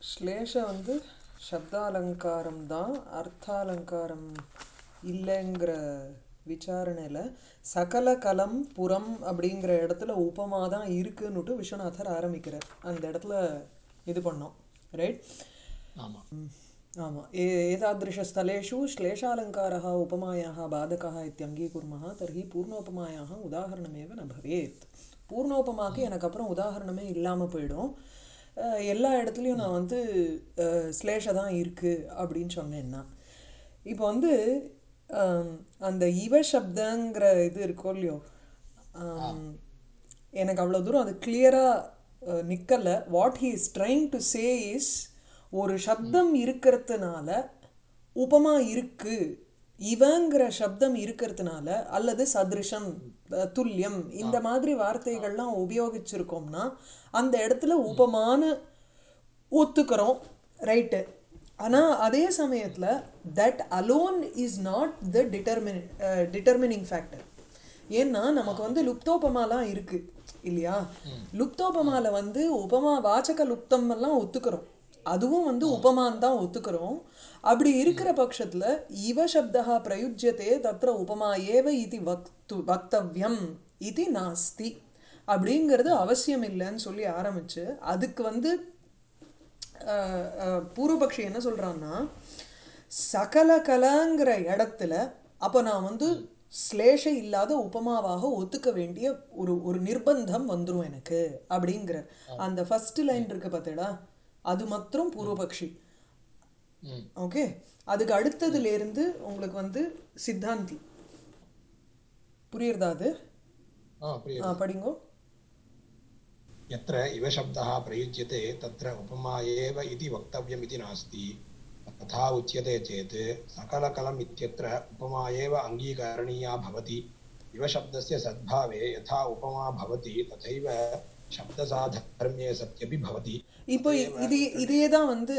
ஸ்லேஷ வந்து சப்தாலங்காரம் தான் அர்த்தாலங்காரம் இல்லைங்கிற விசாரணையில் சகல கலம் புறம் அப்படிங்கிற இடத்துல உபமா தான் இருக்குன்னுட்டு விஸ்வநாதர் ஆரம்பிக்கிறார் அந்த இடத்துல இது பண்ணோம் ரைட் ஆமாம் ஆமாம் ए एतादृशस्थलेषु श्लेषालङ्कारः उपमायाः बाधकः इत्यङ्गीकुर्मः तर्हि பூர்ணோபமாயாக உதாரணமேவ न भवेत् பூர்ணோபமாக்கு எனக்கு அப்புறம் உதாரணமே இல்லாமல் போயிடும் அஹ் எல்லா இடத்துலையும் நான் வந்து அஹ், ஸ்லேஷ தான் இருக்குது அப்படின்னு சொன்னேன்னா இப்போ வந்து அஹ், அந்த இவ சப்தங்கிற இது இருக்கோ இல்லையோ அஹ், எனக்கு அவ்வளோ தூரம் அது கிளியராக நிற்கலை what he is trying to say is ஒரு சப்தம் இருக்கிறதுனால உபமா இருக்கு இவங்கிற சப்தம் இருக்கிறதுனால அல்லது சதிருஷம் அஹ், துல்லியம் இந்த மாதிரி வார்த்தைகள்லாம் உபயோகிச்சிருக்கோம்னா அந்த இடத்துல உபமான ஒத்துக்கிறோம் ரைட்டு ஆனால் அதே சமயத்தில் that alone is not the determine determining factor ஏன்னா நமக்கு வந்து லுப்தோபமாலாம் இருக்கு இல்லையா லுப்தோபமால வந்து உபமா வாச்சக லுப்தம் எல்லாம் ஒத்துக்கிறோம் அதுவும் வந்து உபமான் தான் ஒத்துக்கிறோம் அப்படி இருக்கிற பட்சத்தில் இவ சப்தா பிரயுஜ்யத்தே தத்திர உபமா ஏவ இது வக்து வக்தவ்யம் இது நாஸ்தி அப்படிங்கிறது அவசியம் இல்லைன்னு சொல்லி ஆரம்பிச்சு அதுக்கு வந்து அஹ், அஹ், பூர்வபக்ஷி என்ன சொல்றான்னா சகல கலங்கிற இடத்துல அப்போ நான் வந்து ஸ்லேஷ இல்லாத உபமாவாக ஒத்துக்க வேண்டிய ஒரு ஒரு நிர்பந்தம் வந்துரும் எனக்கு அப்படிங்கிற அந்த ஃபர்ஸ்ட் லைன் இருக்கு பார்த்தேடா அது மாத்திரம் பூர்வபக்ஷி ம் ஓகே அதுக்கு அடுத்ததுல இருந்து உங்களுக்கு வந்து சித்தாந்தி புரியுறதா அது ஆ புரியுது ஆ, படிங்கோ यत्र इव शब्दः प्रयुज्यते तत्र उपमा एव इति वक्तव्यमिति नास्ति तथा उच्यते चेत् सकलकलम् इत्यत्र उपमा एव अङ्गीकरणीया भवति इव शब्दस्य सद्भावे यथा उपमा भवति तथैव शब्दसाधर्म्ये सत्यपि भवति இப்போ இது இதே தான் வந்து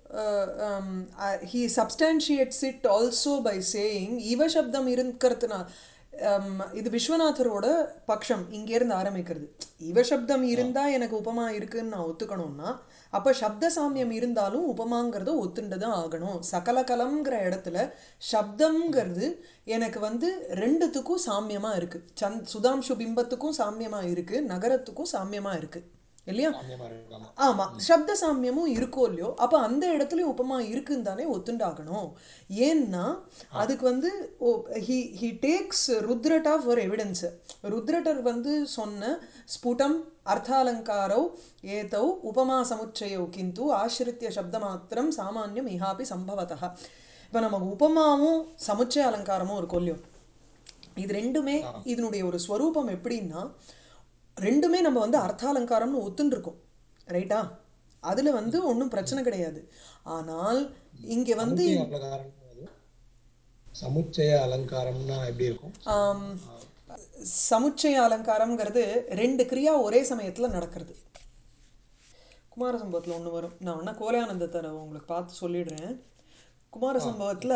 he substantiates it also by saying இவ சப்தம் இருக்கிறதுனால um, இது விஸ்வநாதரோட பக்ஷம் இங்கேருந்து ஆரம்பிக்கிறது இவ சப்தம் இருந்தால் எனக்கு உபமா இருக்குன்னு நான் ஒத்துக்கணும்னா அப்போ சப்த சாமியம் இருந்தாலும் உபமாங்கிறத ஒத்துண்டு தான் ஆகணும் சகல கலம்ங்கிற இடத்துல சப்தம்ங்கிறது எனக்கு வந்து ரெண்டுத்துக்கும் சாமியமாக இருக்குது சந்த் சுதாம்சு பிம்பத்துக்கும் சாமியமாக இருக்குது நகரத்துக்கும் சாமியமாக இருக்குது இல்லையா साम्यमा இருக்காமா ஆமா சப்த சாமியமும் இருக்கோ இல்லையோ அப்ப அந்த இடத்துலயும் உபமா இருக்குன்னு தானே ஒத்துண்டாகணும் ஏன்னா அதுக்கு வந்து he he takes Rudrata for evidence Rudrata வந்து சொன்ன ஸ்புடம் அர்த்தாலங்காரோ ஏதௌ உபமா சமுச்சயோ கிந்து ஆசிரித்திய சப்த மாத்திரம் சாமானியம் இஹாபி சம்பவத்தா இப்போ நமக்கு உபமாவும் சமுச்சய அலங்காரமும் இருக்கும் இல்லையோ இது ரெண்டுமே இதனுடைய ஒரு ஸ்வரூபம் எப்படின்னா ரெண்டுமே நம்ம வந்து அர்த்தாலங்காரம்னு ஒத்துன்னு இருக்கோம் ரைட்டா அதுல வந்து ஒன்றும் பிரச்சனை கிடையாது ஆனால் இங்க வந்து சமுச்சய அலங்காரம் சமுச்சய அலங்காரம்னா எப்படி இருக்கும் ஆம், சமுச்சய அலங்காரம்ங்கிறது ரெண்டு கிரியா ஒரே சமயத்துல நடக்கிறது குமார சம்பவத்தில் ஒன்று வரும் நான் வேணா கோலையானந்தத்தை உங்களுக்கு பார்த்து சொல்லிடுறேன் குமார சம்பவத்தில்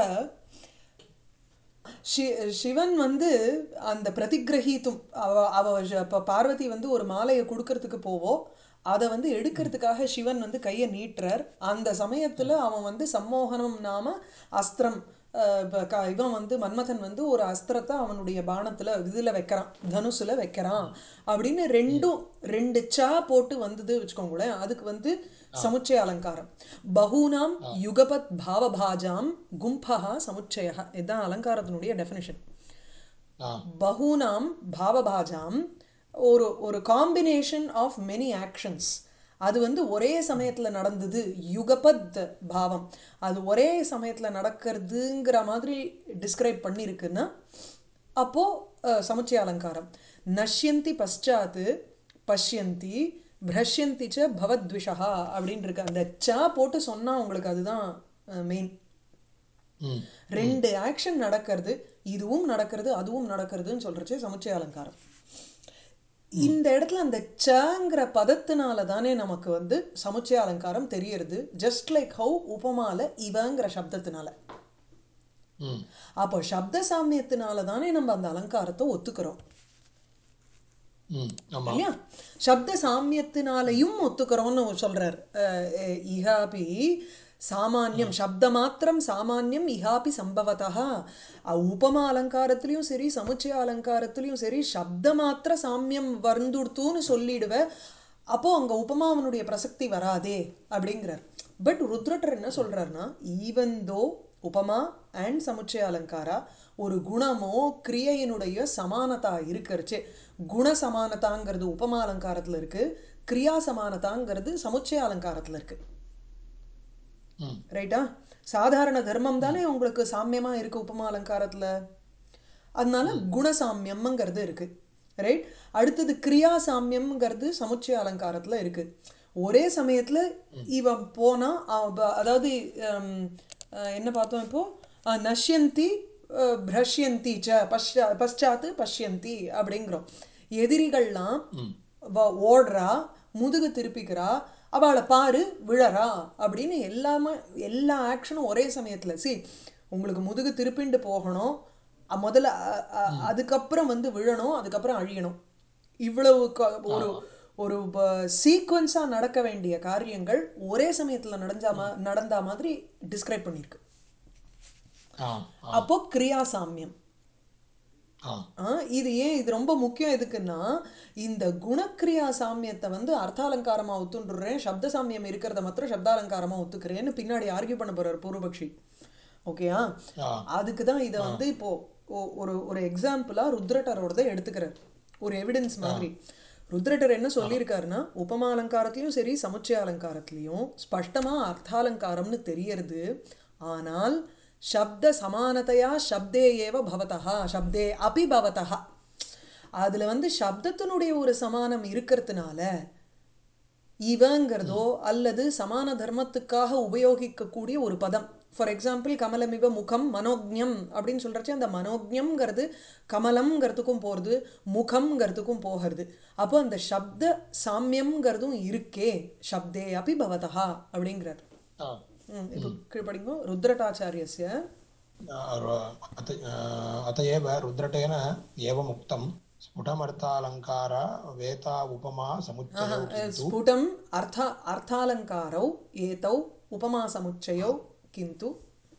ஷி சிவன் வந்து அந்த பிரதிகிரகித்தும் அவ அவ ஜ- இப்ப பார்வதி வந்து ஒரு மாலையை கொடுக்கறதுக்கு போவோம் அதை வந்து எடுக்கிறதுக்காக சிவன் வந்து கையை நீட்டுறார் அந்த சமயத்தில் அவன் வந்து சம்மோகனம் நாம அஸ்திரம் அஹ், இப்ப க- இவன் வந்து மன்மதன் வந்து ஒரு அஸ்திரத்தை அவனுடைய பானத்தில் இதில் வைக்கிறான் தனுசுல வைக்கிறான் அப்படின்னு ரெண்டும் ரெண்டு சா போட்டு வந்தது வச்சுக்கோங்களேன் அதுக்கு வந்து சமுச்சய அலங்காரம் பகூனாம் யுகபத் பாவபாஜாம் கும்பஹா சமுச்சய இதுதான் அலங்காரத்தினுடைய டெஃபினிஷன் ஆ பகூனாம் பாவபாஜாம் ஒரு ஒரு காம்பினேஷன் ஆஃப் மெனி ஆக்ஷன்ஸ் அது வந்து ஒரே சமயத்தில் நடந்தது யுகபத் பாவம் அது ஒரே சமயத்தில் நடக்கிறதுங்கிற மாதிரி டிஸ்கிரைப் பண்ணியிருக்குன்னா அப்போது சமுச்சய அலங்காரம் நஷ்யந்தி பశ్చాத் பஷ்யந்தி பிரஷ்யந்தி ச பவத்விஷா அப்படின்னு இருக்கு அந்த ச போட்டு சொன்னால் உங்களுக்கு அதுதான் மெயின் ம் ரெண்டு ஆக்ஷன் நடக்கிறது இதுவும் நடக்கிறது அதுவும் நடக்கிறதுன்னு சொல்றச்சு சமுச்சய அலங்காரம் இந்த இடத்துல அந்த சங்கிற பதத்தினால தானே நமக்கு வந்து சமுச்சய அலங்காரம் தெரியறது ஜஸ்ட் லைக் ஹவு உபமால இவங்கிற சப்தத்தினால ம் அப்போ சப்த சாமியத்தினால தானே நம்ம அந்த அலங்காரத்தை ஒத்துக்கிறோம் ம் ஆமா இல்லையா சப்த சாமியத்தினாலையும் ஒத்துக்கிறோம்னு சொல்றார் அஹ், அஹ், இஹாபி சாமானியம் சப்த மாத்திரம் சாமானியம் இஹாபி சம்பவத்தா அஹ், உபமா அலங்காரத்திலையும் சரி சமுச்சய அலங்காரத்திலையும் சரி சப்த மாத்திர சாமியம் வந்துடுத்துன்னு சொல்லிடுவ அப்போ அங்க உபமாவனுடைய பிரசக்தி வராதே அப்படிங்கிறார் பட் ருத்ரட்டர் என்ன சொல்றாருன்னா ஈவன் தோ உபமா அண்ட் சமுச்சய அலங்காரா ஒரு குணமோ கிரியையினுடைய சமானதா இருக்கிறச்சு குண சமானதாங்கிறது உபமா அலங்காரத்துல இருக்கு கிரியா சமானதாங்கிறது சமுச்சய அலங்காரத்துல இருக்கு ம் ரைட்டா சாதாரண தர்மம் தானே உங்களுக்கு சாமியமா இருக்கு உபமா அலங்காரத்துல அதனால குணசாமியம்ங்கிறது இருக்கு ரைட் அடுத்தது கிரியா சாமியம்ங்கிறது சமுச்சய அலங்காரத்துல இருக்கு ஒரே சமயத்துல இவன் போனா அவ- அதாவது ஹம், அஹ், என்ன பார்த்தோம் இப்போ அஹ், நஷ்யந்தி அஹ், பிரஷ்யந்தி ச பஷ்சா பశ్చాத்து பஷ்யந்தி அப்படிங்கிறோம் எதிரிகள்லாம் ம் வ- ஓடுறா முதுகு திருப்பிக்கிறா அவளை பாரு விழறா அப்படின்னு எல்லாமே எல்லா ஆக்ஷனும் ஒரே சமயத்துல சி உங்களுக்கு முதுகு திருப்பிண்டு போகணும் அ- முதல்ல அ- அ- அதுக்கப்புறம் வந்து விழணும் அதுக்கப்புறம் அழியணும் இவ்வளவு க- ஒரு ஒரு சீக்வன்ஸா நடக்க வேண்டிய காரியங்கள் ஒரே சமயத்துல நடந்தா மா நடந்தா மாதிரி டிஸ்கிரைப் பண்ணியிருக்கு ஆ ஆ அப்போ கிரியா சாமியம் ஆ ஆ, இது ஏன் இது ரொம்ப முக்கியம் எதுக்குன்னா இந்த குணக்கிரியா சாமியத்தை வந்து அர்த்தாலங்காரமா ஒத்துண்டுறேன் சப்த சாமியம் இருக்கிறத மாத்திரம் சப்தாலங்காரமா ஒத்துக்கிறேன்னு பின்னாடி ஆர்கியூ பண்ண போறார் பூர்வபக்ஷி ஓகேயா ஆ அதுக்கு தான் இதை வந்து இப்போ ஒ- ஒரு ஒரு எக்ஸாம்பிளா ருத்ரட்டரோடத எடுத்துக்கிறார் ஒரு எவிடன்ஸ் மாதிரி ருத்ரட்டர் என்ன சொல்லியிருக்காருன்னா உபமா அலங்காரத்திலையும் சரி சமுச்சய அலங்காரத்திலையும் ஸ்பஷ்டமா அர்த்தாலங்காரம்னு தெரியறது ஆனால் சப்த சமானதையா சப்தே ஏவ பவதா சப்தே அபி பவதா அதுல வந்து சப்தத்தினுடைய ஒரு சமானம் இருக்கிறதுனால இவங்கிறதோ அல்லது சமான தர்மத்துக்காக உபயோகிக்கக்கூடிய ஒரு பதம் ஃபார் எக்ஸாம்பிள் கமலமிவ முகம் மனோஜ்ஞம் அப்படின்னு சொல்றச்சு அந்த மனோஜ்ஞம்ங்கிறது கமலம்ங்கிறதுக்கும் போகிறது முகம்ங்கிறதுக்கும் போகிறது அப்போ அந்த சப்த சாமியம்ங்கிறதும் இருக்கே சப்தே அபி பவதா அப்படிங்கிறார் ஆ ம், இப்போ கீழ் படிங்கோ ருத்ரட்டாச்சாரியஸ்ய अत अत एव रुद्रटेन एवमुक्तं स्फुटमर्थालङ्कार वेता उपमा समुच्चयौ किन्तु ஸ்புடம் அர்த்த அர்த்தாலங்காரौ ஏதौ உபமாசமுச்சயौ கிந்து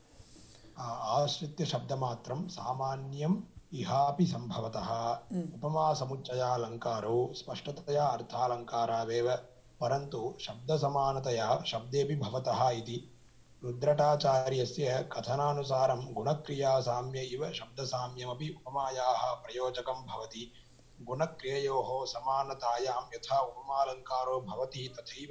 आश्रित्य शब्दमात्रं सामान्यम् इहापि सम्भवतः उपमासमुच्चयालङ्कारौ स्पष्टतया अर्थालङ्कारावेव परन्तु शब्दसमानतया शब्देऽपि भवतः इति रुद्रटाचार्यस्य कथनानुसारं गुणक्रियासाम्य इव शब्दसाम्यमपि उपमायाः प्रयोजकं भवति गुणक्रिययोः समानतायां यथा उपमालङ्कारो भवति तथैव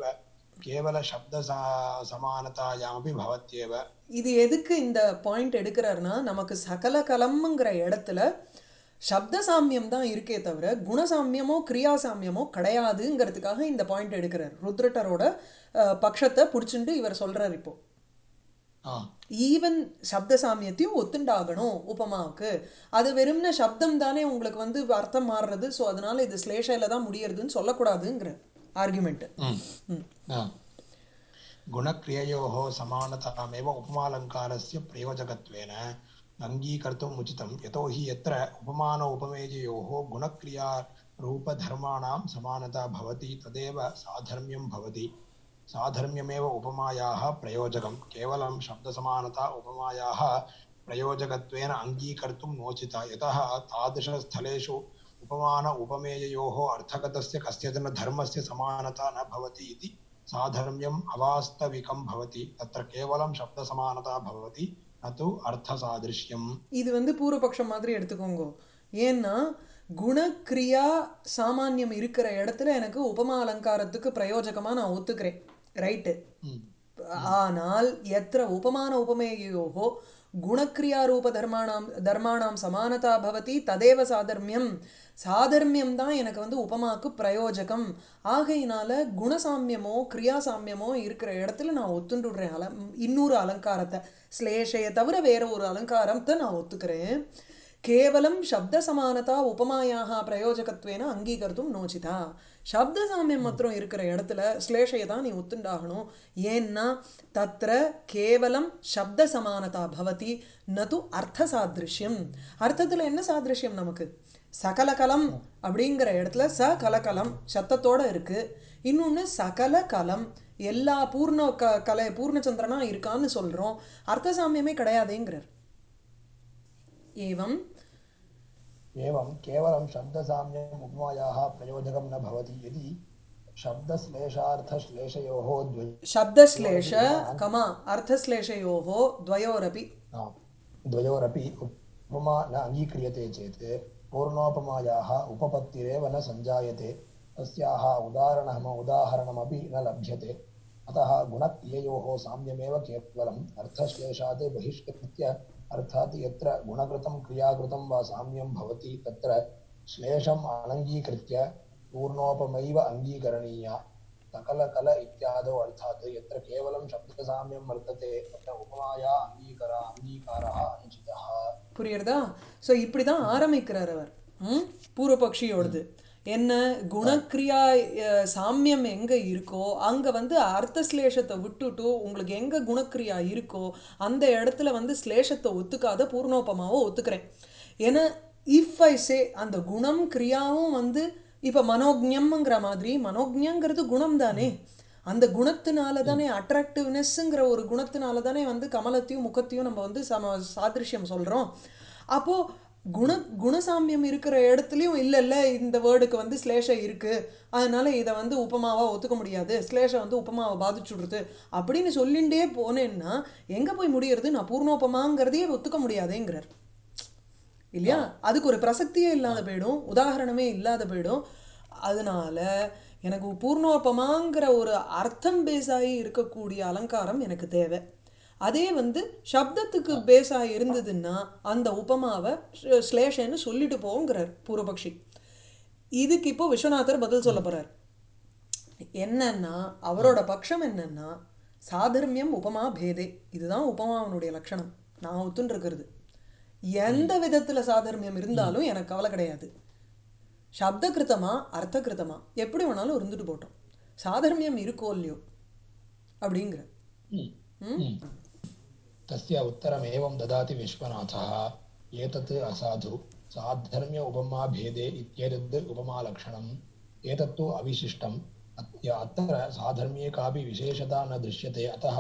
केवलशब्दसमानतायामपि भवत्येव இது எதுக்கு இந்த பாயிண்ட் எடுக்கிறாருன்னா நமக்கு சகல கலம்ங்கிற இடத்துல சப்த சாமியம் தான் இருக்கே தவிர குணசாமியமோ கிரியாசாமியமோ கிடையாதுங்கிறதுக்காக இந்த பாயிண்ட் எடுக்கிறார் ருத்ரட்டரோட அஹ், பட்சத்தை பிடிச்சிட்டு இவர் சொல்றார் இப்போ ஆ ஈவன் சப்த சாமியத்தையும் ஒத்துண்டாகணும் உபமாவுக்கு அது வெறும்ன சப்தம் தானே உங்களுக்கு வந்து அர்த்தம் மாறுறது ஸோ அதனால இது ஸ்லேஷையில் தான் முடியறதுன்னு சொல்லக்கூடாதுங்கிற ஆர்குமெண்ட் ம் आ। गुणक्रिययोः समानतामेव उपमालङ्कारस्य प्रयोजकत्वेन अङ्गीकर्तुम् उचितं यतोहि यत्र उपमान उपमेययोः गुणक्रियारूपधर्माणां समानता भवति तदेव साधर्म्यं भवति साधर्म्यमेव उपमायाः प्रयोजकं केवलं शब्दसमानता उपमायाः प्रयोजकत्वेन अङ्गीकर्तुं नोचिता यतः तादृशस्थलेषु उपमान उपमेययोः अर्थगतस्य कस्यचन धर्मस्य समानता न भवति इति साधर्म्यम् अवास्तविकं भवति तत्र केवलं शब्दसमानता भवति न तु अर्थसादृश्यम् இது வந்து பூர்வபக்ஷம் மாதிரி எடுத்துக்கோங்க ஏன்னா குணக்ரியா சாமானியம் இருக்கிற இடத்துல எனக்கு உபமா அலங்காரத்துக்கு பிரயோஜகமா நான் ஒத்துக்கிறேன் ரைட்டு ம். ஆனால் எத்திர உபமான உபமேயோகோ குணக்ரியாரூப தர்மாணாம் தர்மாணாம் சமானதா பவதி ததேவ சாதர்மியம் சாதர்மியம் தான் எனக்கு வந்து உபமாக்கு பிரயோஜகம் ஆகையினால குணசாமியமோ கிரியாசாமியமோ இருக்கிற இடத்துல நான் ஒத்துண்டுடுறேன் அல இன்னொரு அலங்காரத்தை ஸ்லேஷையை தவிர வேற ஒரு அலங்காரத்தை நான் ஒத்துக்கிறேன் கேவலம் சப்தசமானதா உபமாயாக பிரயோஜகத்வேன அங்கீகர்த்தும் நோச்சிதா சப்தசாமியம் மாத்திரம் இருக்கிற இடத்துல ஸ்லேஷையை தான் நீ ஒத்துண்டாகணும் ஏன்னா தத்திர கேவலம் சப்த சமானதா பவதி நது அர்த்த சாதிருஷ்யம் அர்த்தத்தில் என்ன சாதிருஷ்யம் நமக்கு சகலகலம் அப்படிங்கிற இடத்துல ச கலகலம் சத்தத்தோட இருக்கு இன்னொன்று சகல கலம் எல்லா பூர்ண க கலை பூர்ணச்சந்திரனா இருக்கான்னு சொல்றோம் அர்த்த சாமியமே கிடையாதேங்கிறார் ஏவம் एवं केवलं शब्दसाम्यम् उपमायाः प्रयोजकं न भवति यदि शब्दश्लेषार्थश्लेषयोः द्वय சப்தஸ்லேஷ கமா அர்த்தஸ்லேஷயோகோ द्वयोरपि आम्, द्वयोरपि उपमा न अङ्गीक्रियते चेत् पूर्णोपमायाः उपपत्तिरेव न सञ्जायते तस्याः उदाहरणम् उदाहरणमपि न लभ्यते अतः गुणक्रिययोः साम्यमेव केवलम् अर्थश्लेषात् बहिष्कृत्य अर्थात् यत्र गुणकृतं क्रियाकृतं वा साम्यं भवति तत्र श्लेषम् अनङ्गीकृत्य पूर्णोपमैव अङ्गीकरणीया सकलकल इत्यादौ अर्थात् यत्र केवलं शब्दसाम्यं वर्तते तत्र उपमाया अङ्गीकरा अङ्गीकारः अनुचितः புரியுறதா ஸோ இப்படி தான் ஆரம்பிக்கிறார் அவர் ம் பூர்வபக்ஷியோடது என்ன குணக்ரியா அஹ், சாமியம் எங்கே இருக்கோ அங்கே வந்து அர்த்த ஸ்லேஷத்தை விட்டுட்டு உங்களுக்கு எங்கே குணக்ரியா இருக்கோ அந்த இடத்துல வந்து ஸ்லேஷத்தை ஒத்துக்காத பூர்ணோபமாவை ஒத்துக்கிறேன் ஏன்னா இஃப் ஐ சே அந்த குணம் கிரியாவும் வந்து இப்போ மனோஜ்யம்ங்கிற மாதிரி மனோஜ்யங்கிறது குணம் தானே அந்த குணத்தினால தானே அட்ராக்டிவ்னஸ்ங்கிற ஒரு குணத்தினால தானே வந்து கமலத்தையும் முகத்தையும் நம்ம வந்து சம சாதிருஷ்யம் சொல்கிறோம் அப்போது குண குணசாமியம் இருக்கிற இடத்துலையும் இல்லை இல்லை இந்த வேர்டுக்கு வந்து ஸ்லேஷம் இருக்குது அதனால இதை வந்து உபமாவாக ஒத்துக்க முடியாது ஸ்லேஷம் வந்து உபமாவை பாதிச்சுடுறது அப்படின்னு சொல்லிகிட்டே போனேன்னா எங்கே போய் முடியறது நான் பூர்ணோபமாங்கிறதையே ஒத்துக்க முடியாதேங்கிறார் இல்லையா அதுக்கு ஒரு பிரசக்தியே இல்லாத போயிடும் உதாரணமே இல்லாத போயிடும் அதனால எனக்கு பூர்ணோபமாங்கிற ஒரு அர்த்தம் பேஸாகி இருக்கக்கூடிய அலங்காரம் எனக்கு தேவை அதே வந்து சப்தத்துக்கு பேஸாக இருந்ததுன்னா அந்த உபமாவை ஸ்ல- ஸ்லேஷன்னு சொல்லிட்டு போங்கிறார் பூர்வபக்ஷி இதுக்கு இப்போ விஸ்வநாதர் பதில் சொல்ல போறார் என்னன்னா அவரோட பட்சம் என்னன்னா சாதர்மியம் உபமா பேதே இதுதான் உபமாவனுடைய லட்சணம் நான் ஒத்துன்னு இருக்கிறது எந்த விதத்துல சாதர்மியம் இருந்தாலும் எனக்கு கவலை கிடையாது சப்தகிருத்தமா அர்த்தகிருத்தமா எப்படி வேணாலும் இருந்துட்டு போட்டோம் சாதர்மியம் இருக்கோ இல்லையோ அப்படிங்கிற ம் तस्य उत्तरमेवं ददाति विश्वनाथः एतत् असाधु साधर्म्य उपमा भेदे इत्येतद् उपमालक्षणम् एतत्तु अविशिष्टम् अत्य अत्र साधर्म्ये कापि विशेषता न दृश्यते अतः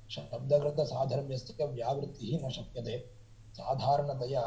शब्दकृतसाधर्म्यस्य व्यावृत्तिः न शक्यते साधारणतया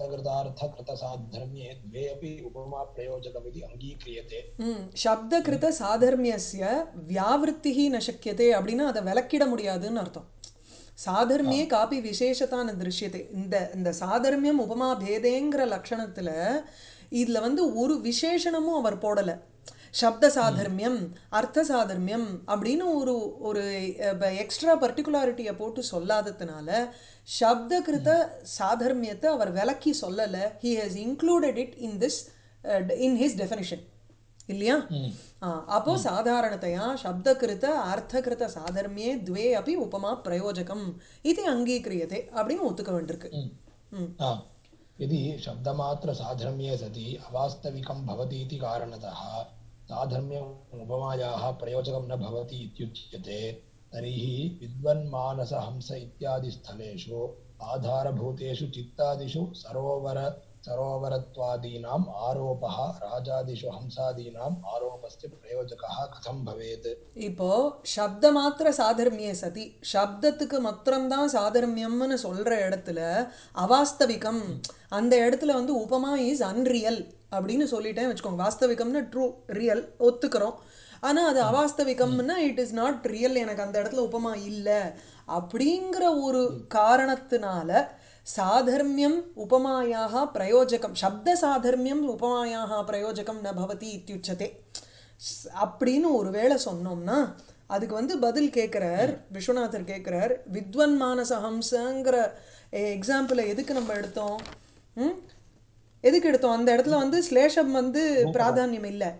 शब्दकृतार्थकृतसाधर्म्ये द्वे अपि उपमाप्रयोजकमिति अङ्गीक्रियते ம் சப்தகிருத சாதர்மியஸ்ய வியாவிருத்திஹி ந சக்கியதே அப்படின்னா அதை விளக்கிட முடியாதுன்னு அர்த்தம் சாதர்மியே காப்பி விசேஷத்தான திருஷ்யத்தை இந்த இந்த சாதர்மியம் உபமா பேதேங்கிற லட்சணத்துல இதுல வந்து ஒரு விசேஷணமும் அவர் போடல சப்த சாதர்மியம் அர்த்த சாதர்மியம் அப்படின்னு ஒரு ஒரு எக்ஸ்ட்ரா பர்டிகுலாரிட்டியை போட்டு சொல்லாததுனால சப்தகிருத சாதர்மியத்தை அவர் விளக்கி சொல்லலை he has included it in this in his definition இல்லையா ஆ, அப்போ சாதாரணतया शब्दकृत अर्थकृत साधर्म्ये द्वे अपि उपमा प्रयोजकम् इति अङ्गीक्रियते அப்படின்னு ஒத்துக்க வேண்டியிருக்கு ம் हा, यदि शब्दमात्रसाधर्म्ये सति अवास्तविकं भवतीति कारणतः साधर्म्यम् उपमायाः प्रयोजकं न भवति इत्युच्यते तर्हि विद्वन्मानसहंस इत्यादिस्थलेषु आधारभूतेषु चित्तादिषु सरोवर सरोवरत्वादीनाम् आरोपः राजादिषु हंसादीनाम् आरोपस्य प्रयोजकः कथं भवेत् இப்போ சப்த மாத்திர சாதர்மியே சதி சப்தத்துக்கு மாத்திரம்தான் சாதர்மியம்னு சொல்ற இடத்துல அவாஸ்தவிகம் அந்த இடத்துல வந்து உபமா இஸ் அன்ரியல் அப்படின்னு சொல்லிட்டேன் வச்சுக்கோங்க வாஸ்தவிகம்னு ட்ரூ ரியல் ஒத்துக்கிறோம் ஆனா அது அவாஸ்தவிகம்னா இட் இஸ் நாட் ரியல் எனக்கு அந்த இடத்துல உபமா இல்லை அப்படிங்கிற ஒரு காரணத்தினால சாதர்மியம் உபமாயாக பிரயோஜகம் சப்த சாதர்மியம் உபமாயாக பிரயோஜகம் ந பவதி இத்தியுச்சதே ஸ்- அப்படின்னு ஒரு வேளை சொன்னோம்னா அதுக்கு வந்து பதில் கேட்குறார் விஸ்வநாதர் கேட்குறார் வித்வன் மானச ஹம்சங்கிற எக்ஸாம்பிளை எதுக்கு நம்ம எடுத்தோம் ம் எதுக்கு எடுத்தோம் அந்த இடத்துல வந்து ஸ்லேஷம் வந்து பிராதானியம் இல்லை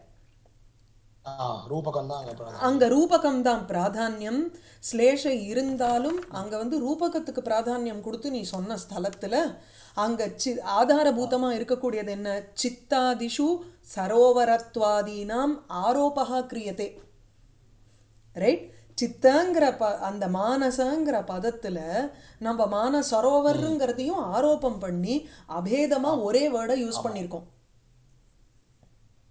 ஆ, ரூபகம் தான் அங்கே பிரதானம். அங்க ரூபகம் தான் பிராதானியம் ஸ்லேஷம் இருந்தாலும் அங்க வந்து ரூபகத்துக்கு பிராதானியம் கொடுத்து நீ சொன்ன ஸ்தலத்துல அங்க சி ஆதாரபூதமா இருக்கக்கூடியது என்ன சித்தாதிஷு சரோவரத்வாதீனாம் ஆரோபகா கிரியதே ரைட் சித்தங்கிற ப அந்த மானசங்கிற பதத்துல நம்ம மான சரோவருங்கிறதையும் ஆரோபம் பண்ணி அபேதமா ஒரே வேர்டை யூஸ் பண்ணியிருக்கோம்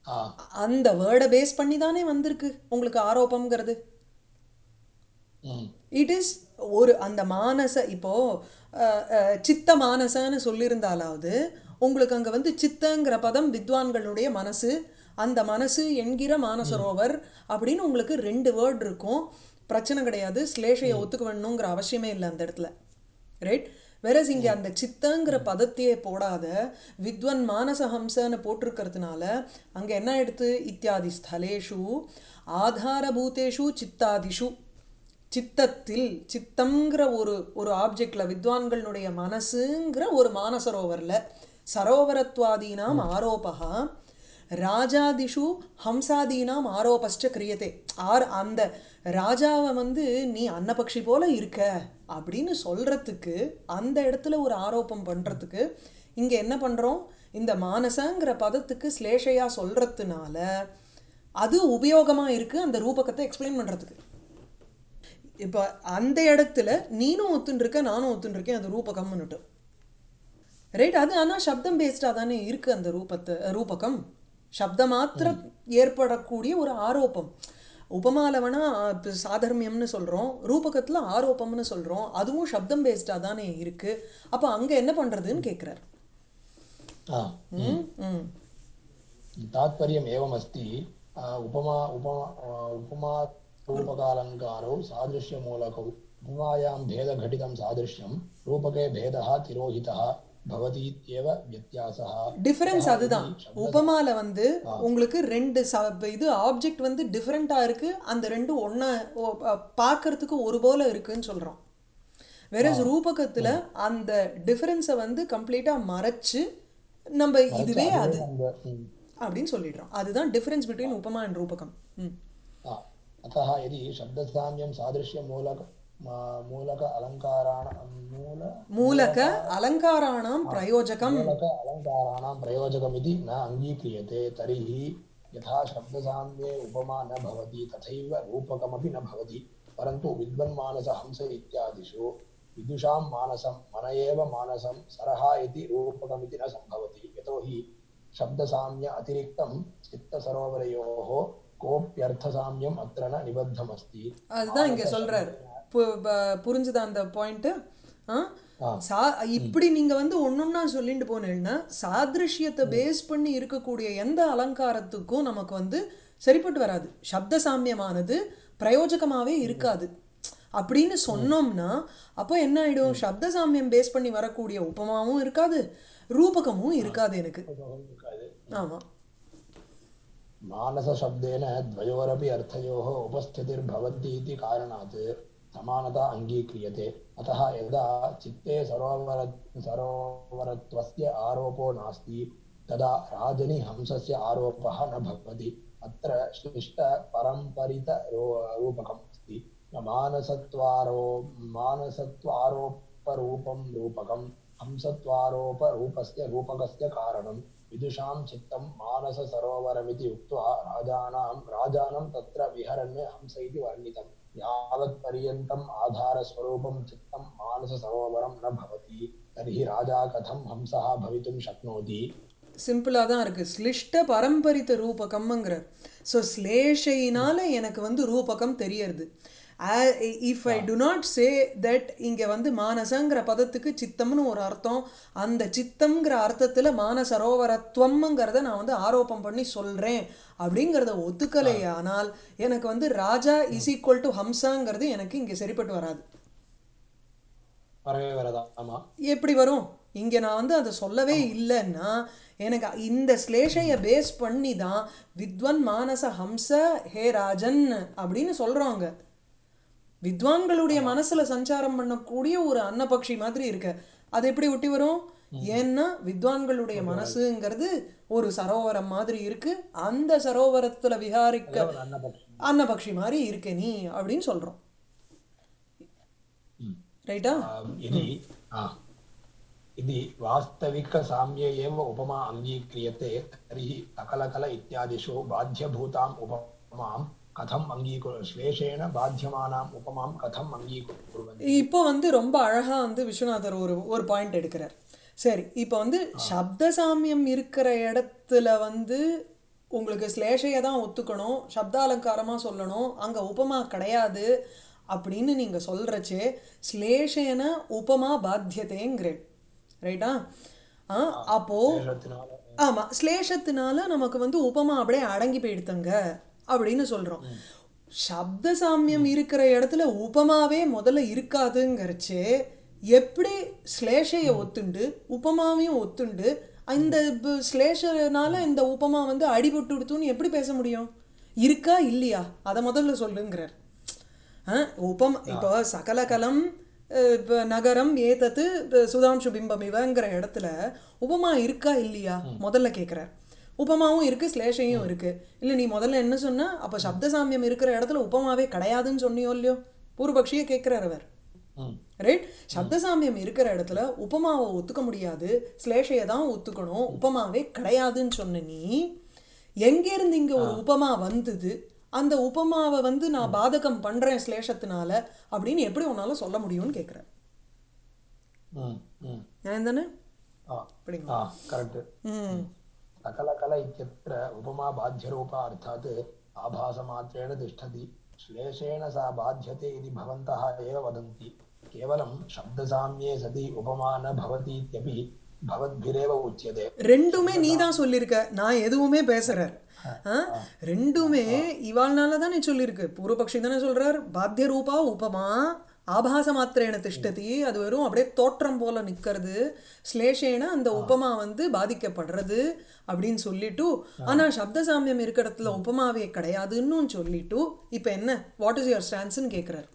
ஆ அந்த வேர்டை பேஸ் பண்ணி தானே வந்திருக்கு உங்களுக்கு ஆரோப்பம்ங்கிறது ம் இட் இஸ் ஒரு அந்த மானச இப்போ அஹ், அஹ், சித்த மானசன்னு சொல்லியிருந்தாலாவது உங்களுக்கு அங்கே வந்து சித்தங்கிற பதம் வித்வான்களுடைய மனசு அந்த மனசு என்கிற மானசரோவர் அப்படின்னு உங்களுக்கு ரெண்டு வேர்ட் இருக்கும் பிரச்சனை கிடையாது ஸ்லேஷையை ஒத்துக்க வேணுங்கிற அவசியமே இல்லை அந்த இடத்துல ரைட் வேறஸ் இங்கே அந்த சித்தங்கிற பதத்தையே போடாத வித்வன் மானச ஹம்சன்னு போட்டிருக்கிறதுனால அங்கே என்ன எடுத்து இத்தியாதி ஸ்தலேஷு ஆதாரபூதேஷு சித்தாதிஷு சித்தத்தில் சித்தம்ங்கிற ஒரு ஒரு ஆப்ஜெக்ட்ல வித்வான்களுடைய மனசுங்கிற ஒரு மானசரோவரில் சரோவரத்வாதீனாம் ஆரோபகா ராஜாதிஷு ஹம்சாதீனாம் ஆரோபஸ்ட கிரியதே ஆர் அந்த ராஜாவை வந்து நீ அன்னபக்ஷி போல இருக்க அப்படின்னு சொல்றதுக்கு அந்த இடத்துல ஒரு ஆரோப்பம் பண்றதுக்கு இங்க என்ன பண்றோம் இந்த மானசங்கிற பதத்துக்கு ஸ்லேஷையா சொல்றதுனால அது உபயோகமா இருக்கு அந்த ரூபகத்தை எக்ஸ்பிளைன் பண்றதுக்கு இப்போ அந்த இடத்துல நீனும் ஒத்துன்னு இருக்க நானும் ஒத்துன்னு இருக்கேன் அது ரூபகம்னுட்டு ரைட் அது ஆனால் சப்தம் பேஸ்டாக தானே இருக்குது அந்த ரூபத்தை ரூபகம் சப்த மாத்திரம் ஏற்படக்கூடிய ஒரு ஆரோப்பம் உபமாலவனா இப்போ சாதர்மியம்னு சொல்கிறோம் ரூபகத்தில் ஆரோப்பம்னு சொல்கிறோம் அதுவும் சப்தம் பேஸ்டாக தானே இருக்குது அப்போ அங்கே என்ன பண்ணுறதுன்னு கேட்குறாரு ஆ ம் ம் तात्पर्यम् एवमस्ति अ, उपमा उपमा अ, उपमा रूपकालङ्कारौ सादृश्यमूलकौ उपमायां भेदघटितं सादृश्यं रूपके भेदः तिरोहितः भवति इत्येव व्यत्यासः டிஃபரன்ஸ் अतः அதுதான் यदि शब्दः உபமால வந்து உங்களுக்கு ரெண்டு ச இது ஆப்ஜெக்ட் வந்து டிஃப்ரெண்ட்டாக இருக்குது அந்த ரெண்டும் ஒன்றா பார்க்கறதுக்கு ஒரு போல இருக்குன்னு சொல்கிறோம் வெரஸ் ரூபகத்தில் அந்த டிஃபரன்ஸை வந்து கம்ப்ளீட்டாக மறைச்சு நம்ம இதுவே அது அந்த ம், அப்படின்னு சொல்லிடுறோம் அதுதான் டிஃபரன்ஸ் பிட்வீன் உபமா அண்ட் ரூபகம் ம் आ, अतः यदि शब्दसाम्यं सादृश्यमूलक मा- मूलक अलङ्काराण मूल மூலக அலங்காராணாம் பிரயோஜகம் मूलक अलङ्काराणां प्रयोजकमिति न अङ्गीक्रियते तर्हि यथा शब्दसाम्ये उपमा न भवति तथैव रूपकमपि न भवति परन्तु विद्वन्मानस हंस इत्यादिषु विदुषां मानसं मन एव मानसं सरः इति रूपकमिति न सम्भवति यतोहि शब्दसाम्य अतिरिक्तं चित्तसरोवरयोः कोऽप्यर्थसाम्यम् अत्र न निबद्धमस्ति அதுதான் இங்கே சொல்கிறார் புரிஞ்சுதா அந்த பாயிண்ட்டு ஆ ஆ. சா இப்படி நீங்க வந்து ஒன்னொன்னா சொல்லிட்டு போனேன்னா சாதிருஷ்யத்தை பேஸ் பண்ணி இருக்கக்கூடிய எந்த அலங்காரத்துக்கும் நமக்கு வந்து சரிப்பட்டு வராது சப்த சாமியமானது பிரயோஜகமாவே இருக்காது அப்படின்னு சொன்னோம்னா அப்போ என்ன ஆயிடும் சப்த சாமியம் பேஸ் பண்ணி வரக்கூடிய உபமாவும் இருக்காது ரூபகமும் இருக்காது எனக்கு ஆமா मानसशब्देन द्वयोरपि अर्थयोः उपस्थितिर्भवति इति कारणात् समानता अङ्गीक्रियते अतः यदा चित्ते सरोवर सरोवरत्वस्य आरोपो नास्ति तदा राजनि हंसस्य आरोपः न भवति अत्र श्लिष्टपरम्परितरूपकम् अस्ति मानसत्वारो मानसत्वारोपरूपं रूपकं हंसत्वारोपरूपस्य रूपकस्य कारणं विदुषां चित्तं मानससरोवरमिति उक्त्वा राजानां राजानं तत्र विहरन् हंस इति वर्णितं यावत्पर्यन्तम् आधारस्वरूपं चित्तं मानससरोवरं न भवति तर्हि राजा कथं हंसः भवितुं शक्नोति சிம்பிளாக தான் இருக்குது ஸ்லிஷ்ட பரம்பரித்த ரூபகம்ங்கிறார் ஸோ ஸ்லேஷையினால எனக்கு வந்து ரூபகம் தெரியறது if I do not say that இங்கே வந்து மானசங்கிற பதத்துக்கு சித்தம்னு ஒரு அர்த்தம் அந்த சித்தம்ங்கிற அர்த்தத்தில் மானசரோவரத்துவம்ங்கிறத நான் வந்து ஆரோப்பம் பண்ணி சொல்கிறேன் அப்படிங்கிறத ஒத்துக்கலையானால் எனக்கு வந்து ராஜா இஸ் ஈக்குவல் டு ஹம்சாங்கிறது எனக்கு இங்கே சரிப்பட்டு வராது வரவே வரதா ஆமா எப்படி வரும் இங்கே நான் வந்து அதை சொல்லவே இல்லைன்னா எனக்கு இந்த ஸ்லேஷையை பேஸ் பண்ணி தான் வித்வன் மானச ஹம்ச ஹே ராஜன் அப்படின்னு சொல்கிறாங்க வித்வான்களுடைய மனசுல சஞ்சாரம் பண்ணக்கூடிய ஒரு அன்னபக்ஷி மாதிரி இருக்க அது எப்படி ஒட்டி வரும் ஏன்னா வித்வான்களுடைய மனசுங்கிறது ஒரு சரோவரம் மாதிரி இருக்கு அந்த சரோவரத்துல விஹாரிக்க ஒரு அன்னபக்ஷி அன்னபக்ஷி மாதிரி இருக்க நீ அப்படின்னு சொல்றோம் ம். ரைட்டா आम्, यदि आ, यदि वास्तविकसाम्ये एव उपमा अङ्गीक्रियते तर्हि सकलकल इत्यादिषु बाध्यभूताम् उपमां कथम् अङ्गीकुर् श्लेषेण बाध्यमानाम् उपमां कथम् अङ्गीकुर्वन्ति இப்போ வந்து ரொம்ப அழகா வந்து விஸ்வநாதர் ஒரு ஒரு பாயிண்ட் எடுக்கிறார் சரி இப்போ வந்து சப்த சாமியம் இருக்கிற இடத்துல வந்து உங்களுக்கு ஸ்லேஷையை தான் ஒத்துக்கணும் சப்தாலங்காரமாக சொல்லணும் அங்கே உபமா கிடையாது அப்படின்னு நீங்கள் சொல்கிறச்சே ஸ்லேஷேன உபமா பாத்தியதேங்கிறேன் ரைட்டா ஆ அப்போது சேஷத்தினால ஆமாம் ஸ்லேஷத்தினால நமக்கு வந்து உபமா அப்படியே அடங்கி போயிடுத்தங்க அப்படின்னு சொல்கிறோம் சப்த சாமியம் இருக்கிற இடத்துல உபமாவே முதல்ல இருக்காதுங்கிறச்சே எப்படி ஸ்லேஷையை ஒத்துண்டு உபமாவையும் ஒத்துண்டு இந்த ப- ஸ்லேஷனால இந்த உபமா வந்து அடிபட்டு விடுத்துன்னு எப்படி பேச முடியும் இருக்கா இல்லையா அதை முதல்ல சொல்லுங்கிறார் ஆ, உபம் இப்போ சகலகலம் அஹ், இப்போ நகரம் ஏதத்து இப்போ சுதாம்சு பிம்பம் இவங்கிற இடத்துல உபமா இருக்கா இல்லையா முதல்ல கேட்குறார் உபமாவும் இருக்கு ஸ்லேஷையும் இருக்கு இல்லை நீ முதல்ல என்ன சொன்ன அப்போ சப்த சாமியம் இருக்கிற இடத்துல உபமாவே கிடையாதுன்னு சொன்னியோ இல்லையோ பூர்வபக்ஷியே கேட்குறார் அவர் ம் ரைட் சப்தசாமியம் இருக்கிற இடத்துல உபமாவை ஒத்துக்க முடியாது ஸ்லேஷையை தான் ஒத்துக்கணும் உபமாவே கிடையாதுன்னு சொன்ன நீ எங்கேருந்து இங்கே ஒரு உபமா வந்தது அந்த உபமாவை வந்து நான் பாதகம் பண்ணுறேன் ஸ்லேஷத்தினால அப்படின்னு எப்படி உன்னால சொல்ல முடியும்னு கேட்குறேன் ம் ம் ஏன் தானே ஆ அப்படிங்களா ஆ करेक्ट् ம் सकलकल इत्यत्र उपमा बाध्यरूपा अर्थात् आभासमात्रेण तिष्ठति श्लेषेण सा बाध्यते इति भवन्तः एव वदन्ति केवलं शब्दसाम्ये सति उपमा न भवति इत्यपि भवद्भिरेव उच्यते ரெண்டுமே நீ தான் சொல்லியிருக்க நான் எதுவுமே பேசுறார் ஆ? ரெண்டுமே இவாள்னால தானே சொல்லியிருக்கு பூர்வபக்ஷி தானே சொல்றார் பாத்திய ரூபா உபமா ஆபாச மாத்திரேன திஷ்டதி அது வெறும் அப்படியே தோற்றம் போல நிக்கிறது ஸ்லேஷேன அந்த உபமா வந்து பாதிக்கப்படுறது அப்படின்னு சொல்லிட்டு ஆனா சப்த சாமியம் இருக்கிற இடத்துல உபமாவே கிடையாதுன்னு சொல்லிட்டு இப்போ என்ன வாட் இஸ் யுவர் ஸ்டான்ஸ்ன்னு கேட்குறாரு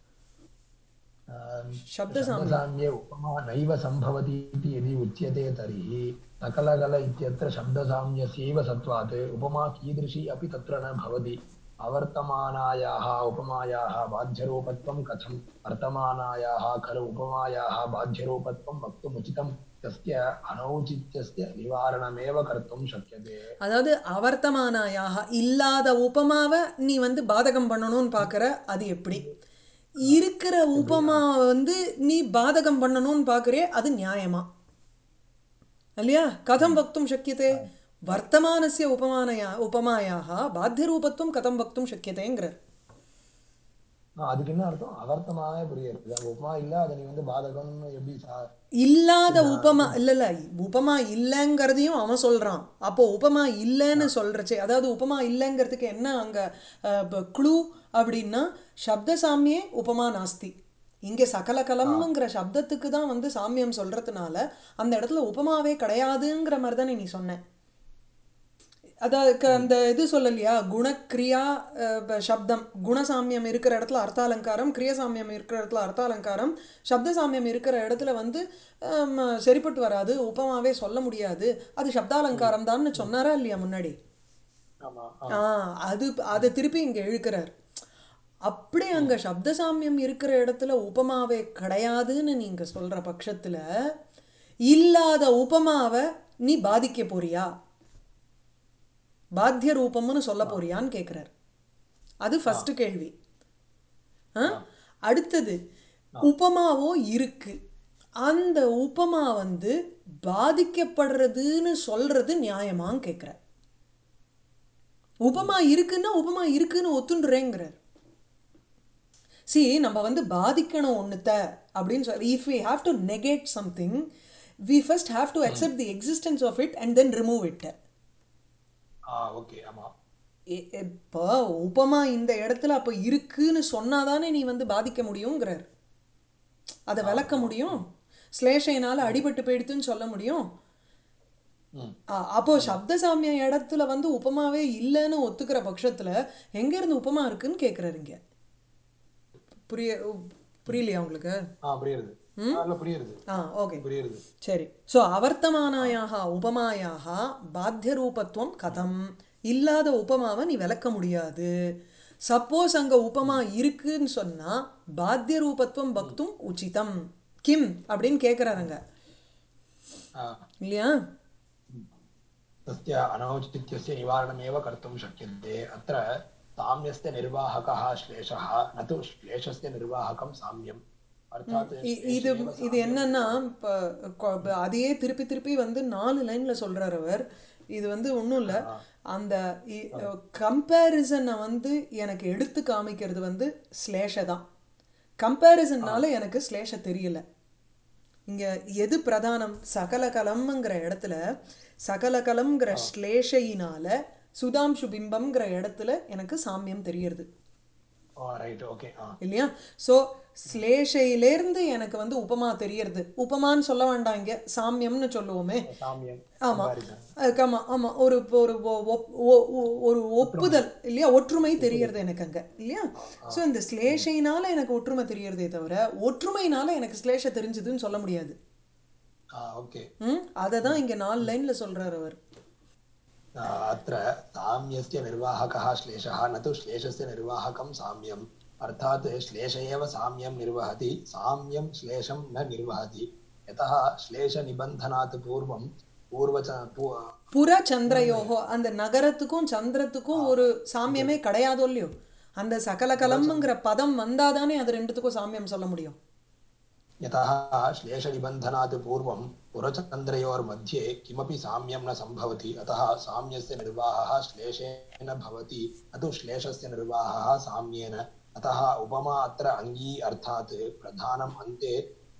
शब्दसाम्ये। शब्दसाम्ये उपमा नैव सम्भवति इति यदि उच्यते तर्हि सकलकल इत्यत्र शब्दसाम्यस्यैव सत्त्वात् उपमा कीदृशी अपि तत्र न भवति अवर्तमानायाः उपमायाः बाध्यरूपत्वं कथं वर्तमानायाः खलु उपमायाः बाध्यरूपत्वं वक्तुमुचितं तस्य अनौचित्यस्य निवारणमेव कर्तुं शक्यते அதாவது அவர்த்தமானாயாக இல்லாத உபமாவை நீ வந்து பாதகம் பண்ணணும்னு பார்க்குற அது எப்படி இருக்கிற உபமா வந்து நீ பாதகம் பண்ணணும்னு பார்க்குறே அது நியாயமா இல்லையா கதம் வக்தும் சக்கியதே வர்த்தமானசிய உபமானயா உபமாயாக பாத்தியரூபத்துவம் கதம் வக்தும் சக்கியதேங்கிறார் ஆ, அதுக்கு என்ன அர்த்தம் அவர்த்தமாவே புரியுது அந்த உபமா இல்ல அதை நீ வந்து பாதகம்னு எப்படி சா இல்லாத உபமா இல்ல இல்ல உபமா இல்லைங்கிறதையும் அவன் சொல்றான் அப்போ உபமா இல்லைன்னு சொல்றச்சே அதாவது உபமா இல்லைங்கிறதுக்கு என்ன அங்க க்ளூ அப்படின்னா சப்த சாமியே உபமா நாஸ்தி இங்கே சகலகலம்ங்கிற சப்தத்துக்கு தான் வந்து சாமியம் சொல்றதுனால அந்த இடத்துல உபமாவே கிடையாதுங்கிற மாதிரி தானே நீ சொன்ன அதாவது அந்த இது சொல்லலையா குணக்ரியா அஹ், ப- சப்தம் குணசாமியம் இருக்கிற இடத்துல அர்த்தாலங்காரம் கிரியசாமியம் இருக்கிற இடத்துல அர்த்தாலங்காரம் சப்தசாமியம் இருக்கிற இடத்துல வந்து ஹம், சரிப்பட்டு வராது உபமாவே சொல்ல முடியாது அது சப்தாலங்காரம் தான்னு சொன்னாரா இல்லையா முன்னாடி ஆமா ஆ அது அதை திருப்பி இங்கே இழுக்கிறார் அப்படி அங்கே சப்தசாமியம் இருக்கிற இடத்துல உபமாவே கிடையாதுன்னு நீங்கள் சொல்கிற பட்சத்தில் இல்லாத உபமாவை நீ பாதிக்க போறியா பாத்திய ரூபம்னு சொல்ல போறியான்னு கேட்குறார் அது ஃபர்ஸ்ட் கேள்வி ஆ? அடுத்தது உபமாவோ இருக்கு அந்த உபமா வந்து பாதிக்கப்படுறதுன்னு சொல்றது நியாயமான்னு கேட்குறார் உபமா இருக்குன்னா உபமா இருக்குன்னு ஒத்துண்டுறேங்கிறார் சி நம்ம வந்து பாதிக்கணும் ஒன்றுத்த அப்படின்னு சொல்லி if we have to negate something we first have to accept the existence of it and then remove it ah okay ஆமா இப்போ உபமா இந்த இடத்துல அப்போ இருக்குன்னு சொன்னாதானே நீ வந்து பாதிக்க முடியுங்கிறார் அதை விளக்க முடியும் ஸ்லேஷைனால அடிபட்டு போயிடுத்துன்னு சொல்ல முடியும் ம் ஆ, அப்போ சப்தசாமிய இடத்துல வந்து உபமாவே இல்லைன்னு ஒத்துக்கிற பட்சத்துல எங்க இருந்து உபமா இருக்குன்னு கேட்குறாரு இங்க புரிய புரியலையா உங்களுக்கு ஆ புரியுது ஆ, இல்ல புரியுது ஆ ஓகே புரியுது சரி ஸோ அவர்த்தமானாயாக உபமாயாக பாத்தியரூபத்துவம் கதம் இல்லாத உபமாவை நீ விளக்க முடியாது சப்போஸ் அங்க உபமா இருக்குன்னு சொன்னா பாத்திய ரூபத்துவம் பக்தும் உச்சிதம் கிம் அப்படின்னு கேட்குறாருங்க ஆ இல்லையா तस्य अनौचित्यस्य निवारणमेव कर्तुं शक्यते अत्र साम्यस्य निर्वाहकः श्लेषः न तु श्लेषस्य निर्वाहकं साम्यम् अर्थात् இ- இது இது என்னன்னா இப்போ அதையே திருப்பி திருப்பி வந்து நாலு லைன்ல சொல்றார் அவர் இது வந்து ஒன்றும் இல்லை அந்த கம்பேரிசனை வந்து எனக்கு எடுத்து காமிக்கிறது வந்து ஸ்லேஷ தான் கம்பேரிசன்னால எனக்கு ஸ்லேஷ தெரியல இங்க எது பிரதானம் சகலகலம்ங்கிற இடத்துல சகலகலம்ங்கிற ஸ்லேஷையினால சுதாம்சு பிம்பம்ங்கிற இடத்துல எனக்கு சாமியம் தெரியறது ஓ ரைட் ஓகே ஆ இல்லையா ஸோ ஸ்லேஷையிலேருந்து எனக்கு வந்து உபமா தெரியறது உபமான்னு சொல்ல வேண்டாம் இங்க சாமியம்னு சொல்லுவோமே சாமியம் ஆமா comparison. அதுக்கு ஆமா ஆமா ஒரு ஒரு ஒ- ஒப்- ஒ- ஒ- ஒரு ஒப்புதல் இல்லையா ஒற்றுமை தெரியறது எனக்கு அங்க இல்லையா ஸோ இந்த ஸ்லேஷைனால எனக்கு ஒற்றுமை தெரியறதே தவிர ஒற்றுமைனால எனக்கு ஸ்லேஷ தெரிஞ்சதுன்னு சொல்ல முடியாது ஆ ஓகே ம் அதை தான் இங்க நாலு லைன்ல சொல்றாரு அவர் अत्र साम्यस्य निर्वाहकः श्लेषः न तु श्लेषस्य निर्वाहकं साम्यम् अर्थात् श्लेष एव साम्यं निर्वहति साम्यं श्लेषं न निर्वहति यतः श्लेषनिबन्धनात् पूर्वं पूर्वच पू- புற சந்திரயோகோ அந்த நகரத்துக்கும் சந்திரத்துக்கும் ஒரு சாமியமே கிடையாதோ இல்லையோ அந்த சகலகலம்ங்கிற பதம் வந்தாதானே அது ரெண்டுத்துக்கும் சாமியம் சொல்ல முடியும் यतः श्लेषनिबन्धनात् पूर्वं पुरचन्द्रयोर्मध्ये किमपि साम्यं न सम्भवति अतः साम्यस्य निर्वाहः श्लेषेण भवति न तु श्लेषस्य निर्वाहः साम्येन अतः उपमा अत्र अङ्गी अर्थात् प्रधानम् अन्ते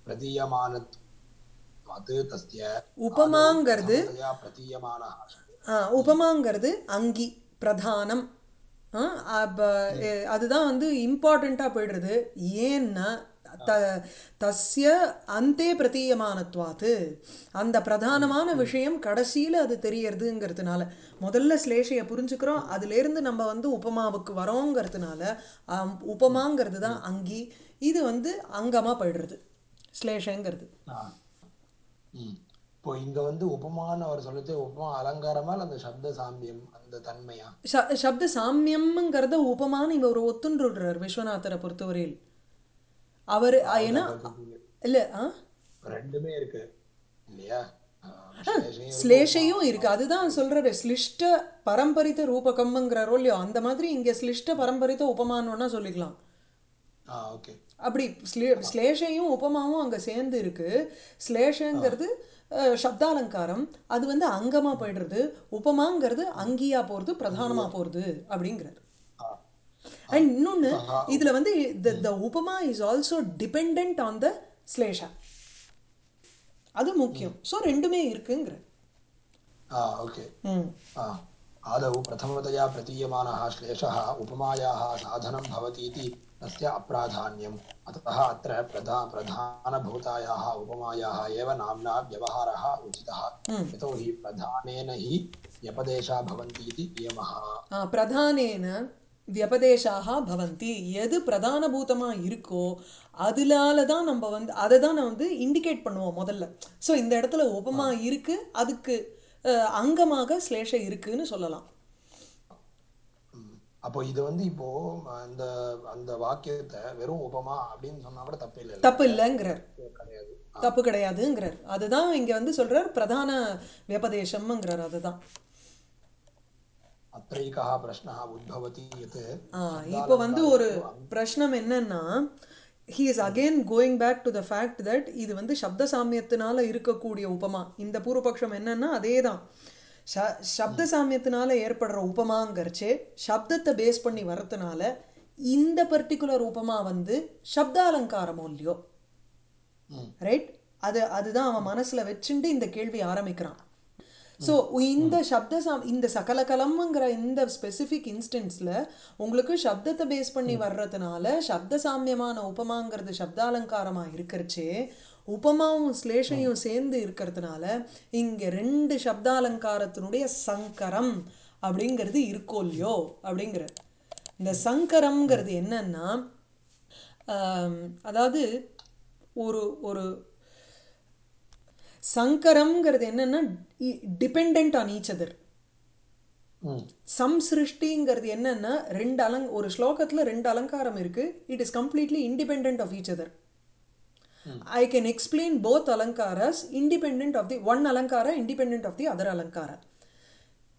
प्रतीयमानत्वात् तस्य उपमाङ्गर्द् आदौ प्रथमतया प्रतीयमानः ஆ, உபமாங்கிறது அங்கி பிரதானம் ஆ, அப்ப, எ, அதுதான் வந்து இம்பார்ட்டண்ட்டாக போயிடுறது ஏன்னா த தஸ்ய அந்தே பிரதீயமானத்வாத்து அந்த பிரதானமான விஷயம் கடைசியில் அது தெரியறதுங்கிறதுனால முதல்ல ஸ்லேஷையை புரிஞ்சுக்கிறோம் அதுலேருந்து நம்ம வந்து உபமாவுக்கு வரோங்கிறதுனால ஆம், உபமாங்கிறது தான் அங்கி இது வந்து அங்கமாக போயிடுறது ஸ்லேஷங்கிறது ஆ. ம். இப்போ இங்க வந்து உபமான்னு அவர் சொல்லிட்டு உபமா அலங்காரமா இல்ல அந்த சப்த சாமியம் அந்த தன்மையா ச- சப்த சாமியம்ங்கிறத உபமான்னு இவர் ஒரு ஒத்துன்றுடுறார் விஸ்வநாதரை பொறுத்தவரையில் அவர் ஏன்னா இல்லை ஆ ரெண்டுமே இருக்கு இல்லையா ஆ, ஸ்லேஷையும் இருக்கு, ஸ்லேஷையும் இருக்கு அதுதான் சொல்றாரு ஸ்லிஷ்ட பரம்பரித்த ரூபகம்ங்கிறாரோ இல்லையோ அந்த மாதிரி இங்க ஸ்லிஷ்ட பரம்பரித்த உபமானோன்னா சொல்லிக்கலாம் ஆ ஓகே அப்படி ஸ்லே ஸ்லேஷையும் உபமாவும் அங்க சேர்ந்து இருக்கு ஸ்லேஷங்கிறது அஹ், சப்தாலங்காரம் அது வந்து அங்கமா போயிடுறது உபமாங்கிறது அங்கியா போறது பிரதானமா போறது அப்படிங்கிறார் ஆ அண்ட் இன்னொன்று இதுல வந்து த த உபமா is also depend on the ஸ்லேஷா அது முக்கியம் ஸோ ரெண்டுமே இருக்குங்கிற ஆ ஓகே ம் आ, आदौ प्रथमतया प्रतीयमानः श्लेषः उपमायाः साधनं भवतीति तस्य अप्राधान्यम् अतः अत्र प्रधा प्रधानभूतायाः उपमायाः एव नाम्ना व्यवहारः उचितः यतोहि प्रधानेन हि व्यपदेशा भवन्ति इति नियमः ஆ, பிரதானேன வியபதேசாக பவந்தி எது பிரதானபூதமாக இருக்கோ அதனால தான் நம்ம வந்து அதை தான் நான் வந்து இண்டிகேட் பண்ணுவோம் முதல்ல ஸோ இந்த இடத்துல உபமா இருக்கு அதுக்கு அஹ், அங்கமாக ஸ்லேஷ இருக்குன்னு சொல்லலாம் ம். அப்போ இது வந்து இப்போ அந்த அந்த வாக்கியத்தை வெறும் உபமா அப்படின்னு சொன்னா கூட தப்பு இல்லை தப்பு இல்லைங்கிறார் கிடையாது தப்பு கிடையாதுங்கிறார் அதுதான் இங்க வந்து சொல்றார் பிரதான வியபதேசம்ங்கிறார் அதுதான் अत्रैकः प्रश्नः उद्भवति यत् ஆ, இப்போ வந்து ஒரு பிரश्னம் என்னன்னா he is again going back to the fact that இது வந்து சப்த சாமியத்தினால இருக்கக்கூடிய உபமா இந்த பூர்வபக்ஷம் என்னன்னா அதே தான் ச சப்த சாமியத்தினால ஏற்படுற உபமாங்கிறச்சே சப்தத்தை பேஸ் பண்ணி வர்றதுனால இந்த பர்டிகுலர் உபமா வந்து சப்தாலங்காரமோ இல்லையோ ம். ரைட் அது அதுதான் அவன் மனசுல வச்சுட்டு இந்த கேள்வி ஆரம்பிக்கிறான் ஸோ இந்த சப்த சாம் இந்த சகலகலம்ங்கிற இந்த ஸ்பெசிஃபிக் இன்ஸ்டன்ஸில் உங்களுக்கு சப்தத்தை பேஸ் பண்ணி வர்றதுனால சப்த சாமியமான உபமாங்கிறது சப்தாலங்காரமாக இருக்கிறச்சே உபமாவும் ஸ்லேஷையும் சேர்ந்து இருக்கிறதுனால இங்கே ரெண்டு சப்தாலங்காரத்தினுடைய சங்கரம் அப்படிங்கிறது இருக்கோ இல்லையோ அப்படிங்கிற இந்த சங்கரம்ங்கிறது என்னன்னா ஆம், அதாவது ஒரு ஒரு சங்கரம்ங்கிறது என்னன்னா டிபெண்ட் ஆன் ஈச் அதர் ம் சம்சிருஷ்டிங்கிறது என்னன்னா ரெண்டு அலங் ஒரு ஸ்லோகத்தில் ரெண்டு அலங்காரம் இருக்கு it is completely independent of each other I can explain both அலங்காராஸ் இண்டிபெண்ட் ஆஃப் தி ஒன் அலங்காரா இண்டிபெண்ட் ஆஃப் தி அதர் அலங்காரா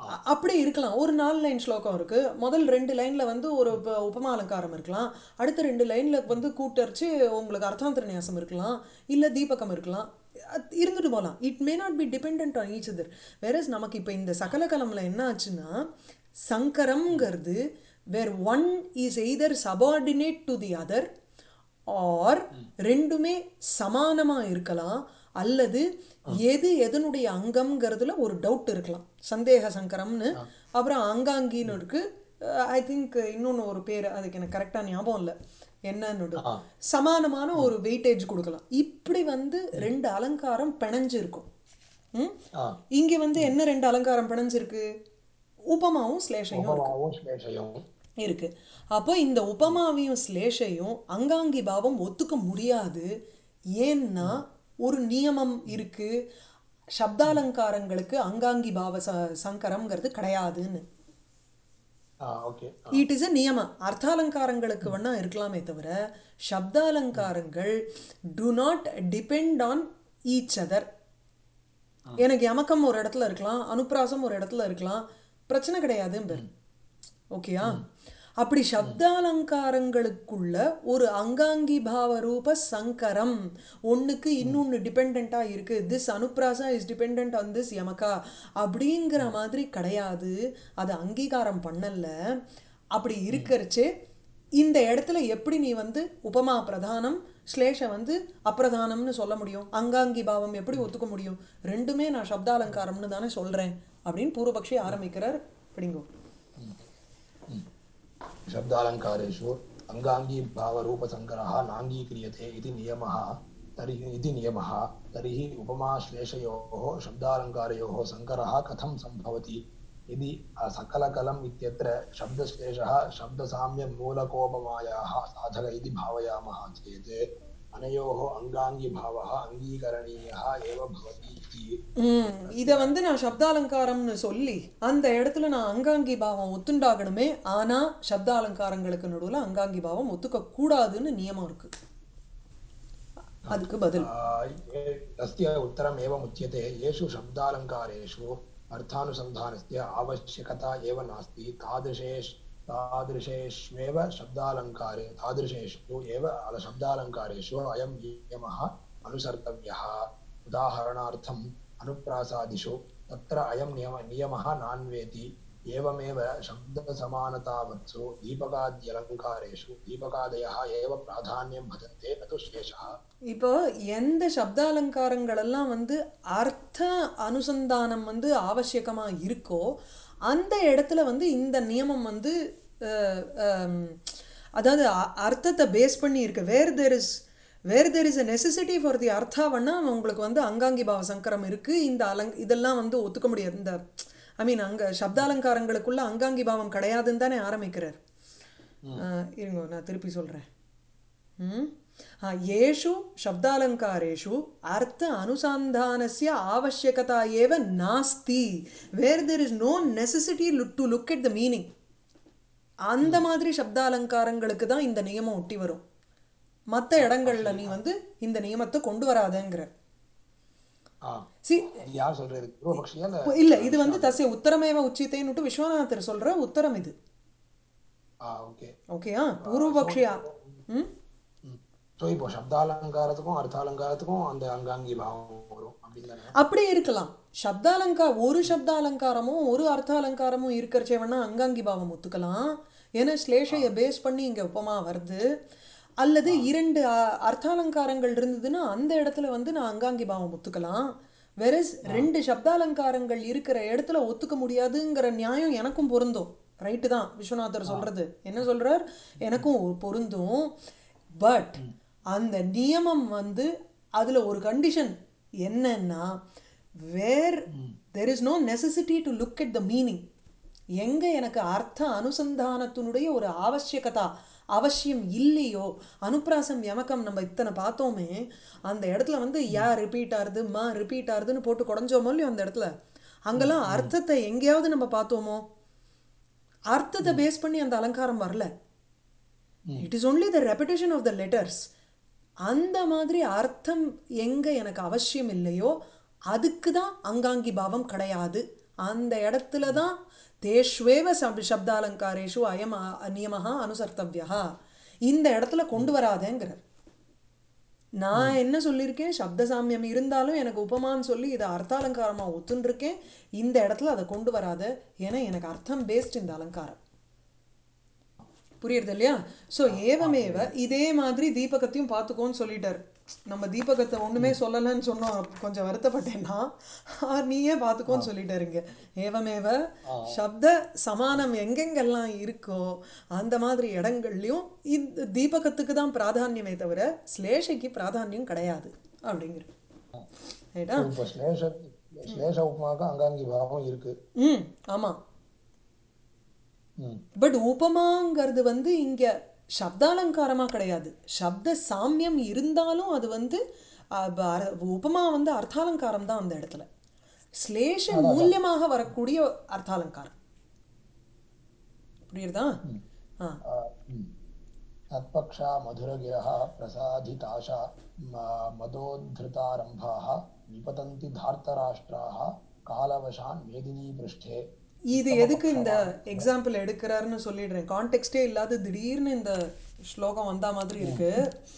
அ- அப்படி இருக்கலாம் ஒரு நாலு லைன் ஸ்லோகம் இருக்கு முதல் ரெண்டு லைன்ல வந்து ஒரு உப- உபமா அலங்காரம் இருக்கலாம் அடுத்த ரெண்டு லைன்ல வந்து கூட்டரிச்சு உங்களுக்கு அர்த்தாந்தர நியாசம் இருக்கலாம் இல்ல தீபகம் இருக்கலாம் அது இருந்துட்டு போகலாம் it may not be depend on each other வேறஸ் நமக்கு இப்போ இந்த சகலகலம்ல என்ன ஆச்சுன்னா சங்கரம்ங்கிறது where one is either subordinate to the other or ரெண்டுமே சமானமா இருக்கலாம் அல்லது எது எதனுடைய அங்கம்ங்கிறதுல ஒரு டவுட் இருக்கலாம் சந்தேக சங்கரம்னு அப்புறம் அங்காங்கின்னு இருக்கு ஐ திங்க் இன்னொன்று ஒரு பேர் அதுக்கு எனக்கு கரெக்டாக ஞாபகம் இல்லை என்னன்னு ஆ. சமானமான ஒரு வெயிட்டேஜ் கொடுக்கலாம் இப்படி வந்து ரெண்டு அலங்காரம் பிணைஞ்சு இருக்கும் ம்? ஆ இங்க வந்து என்ன ரெண்டு அலங்காரம் பிணைஞ்சிருக்கு உபமாவும் ஸ்லேஷையும் இருக்கு உபமாவும் ஸ்லேஷையும் இருக்கு அப்போ இந்த உபமாவையும் ஸ்லேஷையும் அங்காங்கி பாவம் ஒத்துக்க முடியாது ஏன்னா ஒரு நியமம் இருக்கு சப்தாலங்காரங்களுக்கு அங்காங்கி பாவ ச சங்கரம்ங்கிறது கிடையாதுன்னு ah okay it is a நியமம் அர்த்தாலங்காரங்களுக்கு வேணா இருக்கலாமே தவிர சப்தாலங்காரங்கள் do not depend on each other எனக்கு யமக்கம் ஒரு இடத்துல இருக்கலாம் அனுப்ராசம் ஒரு இடத்துல இருக்கலாம் பிரச்சனை கிடையாது ஓகேயா அப்படி சப்தாலங்காரங்களுக்குள்ள ஒரு அங்காங்கி பாவ ரூப சங்கரம் ஒண்ணுக்கு இன்னொன்னு டிபெண்டா இருக்கு திஸ் அனுப்ராசா இஸ் டிபெண்ட் ஆன் திஸ் யமகா அப்படிங்கிற மாதிரி கிடையாது அது அங்கீகாரம் பண்ணல அப்படி இருக்கறச்சே இந்த இடத்துல எப்படி நீ வந்து உபமா பிரதானம் ஸ்லேஷ வந்து அப்பிரதானம்னு சொல்ல முடியும் அங்காங்கி பாவம் எப்படி ஒத்துக்க முடியும் ரெண்டுமே நான் சப்தாலங்காரம்னு தானே சொல்றேன் அப்படின்னு பூர்வபக்ஷி ஆரம்பிக்கிறார் படிங்கோ शब्दालङ्कारेषु अङ्गाङ्गीभावरूपसङ्करः नाङ्गीक्रियते इति नियमः तर्हि इति नियमः तर्हि उपमाश्लेषयोः शब्दालङ्कारयोः सङ्करः कथं सम्भवति यदि सकलकलम् इत्यत्र शब्दश्लेषः शब्दसाम्यमूलकोपमायाः साधक इति भावयामः चेत् अनयोः अङ्गाङ्गिभावः अङ्गीकरणीयः एव भवति इति ம் இதை வந்து நான் சப்தாலங்காரம்னு சொல்லி அந்த இடத்துல நான் அங்காங்கி பாவம் ஒத்துண்டாகணுமே ஆனா சப்தாலங்காரங்களுக்கு நடுவுல அங்காங்கி பாவம் ஒத்துக்க கூடாதுன்னு நியமம் இருக்கு அதுக்கு பதில் आ, ये- तस्य उत्तरम् एवम् उच्यते येषु शब्दालङ्कारेषु अर्थानुसन्धानस्य आवश्यकता एव नास्ति तादृशेष् तादृशेष्वेव शब्दालङ्कारे तादृशेषु एव अल- शब्दालङ्कारेषु अयं नियमः अनुसर्तव्यः उदाहरणार्थम् अनुप्रासादिषु तत्र अयं नियम नियमः नान्वेति एवमेव शब्दसमानतावत्सु दीपकाद्यलङ्कारेषु दीपकादयः एव प्राधान्यं भजन्ते न तु शेषः இப்போ எந்த சப்தாலங்காரங்கள் எல்லாம் வந்து அர்த்த அனுசந்தானம் வந்து ஆவசியகமா இருக்கோ அந்த இடத்துல வந்து இந்த நியமம் வந்து அஹ், ஹம், அதாவது அ- அர்த்தத்தை பேஸ் பண்ணி இருக்கு where there is where there is a necessity for the அர்த்தாவன்னா உங்களுக்கு வந்து அங்காங்கி பாவ சங்கரம் இருக்கு இந்த அலங் இதெல்லாம் வந்து ஒத்துக்க முடியாது இந்த ஐ மீன் அங்க சப்தாலங்காரங்களுக்குள்ள அங்காங்கி பாவம் கிடையாதுன்னு தானே ஆரம்பிக்கிறார் அஹ், இருங்க நான் திருப்பி சொல்றேன் हम्म? हाँ, येषु शब्दालङ्कारेषु अर्थ अनुसन्धानस्य आवश्यकता एव नास्ति where there is no necessity to look at the meaning அந்த மாதிரி சப்தாலங்காரங்களுக்கு தான் இந்த நியமம் ஒட்டி வரும் மற்ற இடங்கள்ல நீ வந்து இந்த நியமத்தை கொண்டு வராதங்கிற ஆ சி இது யார் சொல்றது பூர்வபக்ஷியா இல்ல இல்ல இது வந்து தசிய உத்தரமேவ உச்சித்தேன்னுட்டு விஸ்வநாதர் சொல்ற உத்தரம் இது ஆ ஓகே ஓகேயா பூர்வபக்ஷியா ம் ஸோ இப்போ சப்தாலங்காரத்துக்கும் அர்த்தாலங்காரத்துக்கும் அந்த அங்காங்கி பாவம் வரும் அப்படின்னு தானே அப்படி இருக்கலாம் சப்தாலங்கா ஒரு சப்தாலங்காரமும் ஒரு அர்த்தாலங்காரமும் இருக்கிறச்சே வேணா அங்காங்கி பாவம் ஒத்துக்கலாம் ஏன்னா ஸ்லேஷைய பேஸ் பண்ணி இங்க உபமா வருது அல்லது இரண்டு அ- அர்த்தாலங்காரங்கள் இருந்ததுன்னா அந்த இடத்துல வந்து நான் அங்காங்கி பாவம் ஒத்துக்கலாம் வெரஸ் ரெண்டு சப்தாலங்காரங்கள் இருக்கிற இடத்துல ஒத்துக்க முடியாதுங்கிற நியாயம் எனக்கும் பொருந்தும் ரைட்டு தான் விஸ்வநாதர் சொல்றது என்ன சொல்றார் எனக்கும் பொருந்தும் பட் அந்த நியமம் வந்து அதுல ஒரு கண்டிஷன் என்னன்னா where there is no necessity to look at the meaning எங்க எனக்கு அர்த்த அனுசந்தானத்தினுடைய ஒரு ஆவசியகதா அவசியம் இல்லையோ அனுப்பிராசம் யமக்கம் நம்ம இத்தனை பார்த்தோமே அந்த இடத்துல வந்து யா ரிப்பீட் ஆறுது மா ரிப்பீட் ஆறுதுன்னு போட்டு குடஞ்சோமோ இல்லையோ அந்த இடத்துல அங்கெல்லாம் அர்த்தத்தை எங்கேயாவது நம்ம பார்த்தோமோ அர்த்தத்தை பேஸ் பண்ணி அந்த அலங்காரம் வரல it is only the repetition of the letters அந்த மாதிரி அர்த்தம் எங்க எனக்கு அவசியம் இல்லையோ அதுக்கு தான் அங்காங்கி பாவம் கிடையாது அந்த இடத்துல தான் தேஷ்வேவ சப் சப்தாலங்காரேஷு அயம் நியமஹா அனுசர்த்தவ்யா இந்த இடத்துல கொண்டு வராதேங்கிறார் நான் என்ன சொல்லியிருக்கேன் சப்த சாமியம் இருந்தாலும் எனக்கு உபமான்னு சொல்லி இதை அர்த்தாலங்காரமா ஒத்துன்றிருக்கேன் இந்த இடத்துல அதை கொண்டு வராத ஏன்னா எனக்கு அர்த்தம் பேஸ்ட் இந்த அலங்காரம் புரியுறது இல்லையா ஸோ ஏவமேவ இதே மாதிரி தீபகத்தையும் பார்த்துக்கோன்னு சொல்லிட்டார் நம்ம தீபகத்தை ஒண்ணுமே சொல்லலைன்னு சொன்னோம் கொஞ்சம் வருத்தப்பட்டேன்னா ஆ, நீயே பார்த்துக்கோன்னு சொல்லிட்டாருங்க ஏவமேவ சப்த சமானம் எங்கெங்கெல்லாம் இருக்கோ அந்த மாதிரி இடங்கள்லையும் இந்த தீபகத்துக்கு தான் பிராதானியமே தவிர ஸ்லேஷைக்கு பிராதானியம் கிடையாது அப்படிங்கிற ரைட்டா இப்போ ஸ்லேஷ ஸ்லேஷ உப்புமாவுக்கு அங்காங்கி பாவம் இருக்கு ம் ஆமாம் ம் பட் உபமாங்கிறது வந்து இங்க சப்தாலங்காரமா கிடையாது சப்த சாமியம் இருந்தாலும் அது வந்து அஹ், ப- அர- உபமா வந்து அர்த்தாலங்காரம் தான் அந்த இடத்துல ஸ்லேஷ மூல்யமாக வரக்கூடிய அர்த்தாலங்காரம் புரியுறதா ஆ आ, ம். तत्पक्षा मधुरगिरः प्रसाधिताशा म- मदोद्धृतारम्भाः निपतन्ति धार्तराष्ट्राः कालवशान् मेदिनीपृष्ठे இது எதுக்கு இந்த எக்ஸாம்பிள் எடுக்கிறாருன்னு சொல்லிடுறேன் கான்டெக்ஸ்டே இல்லாத திடீர்னு இந்த ஸ்லோகம் வந்தா மாதிரி இருக்கு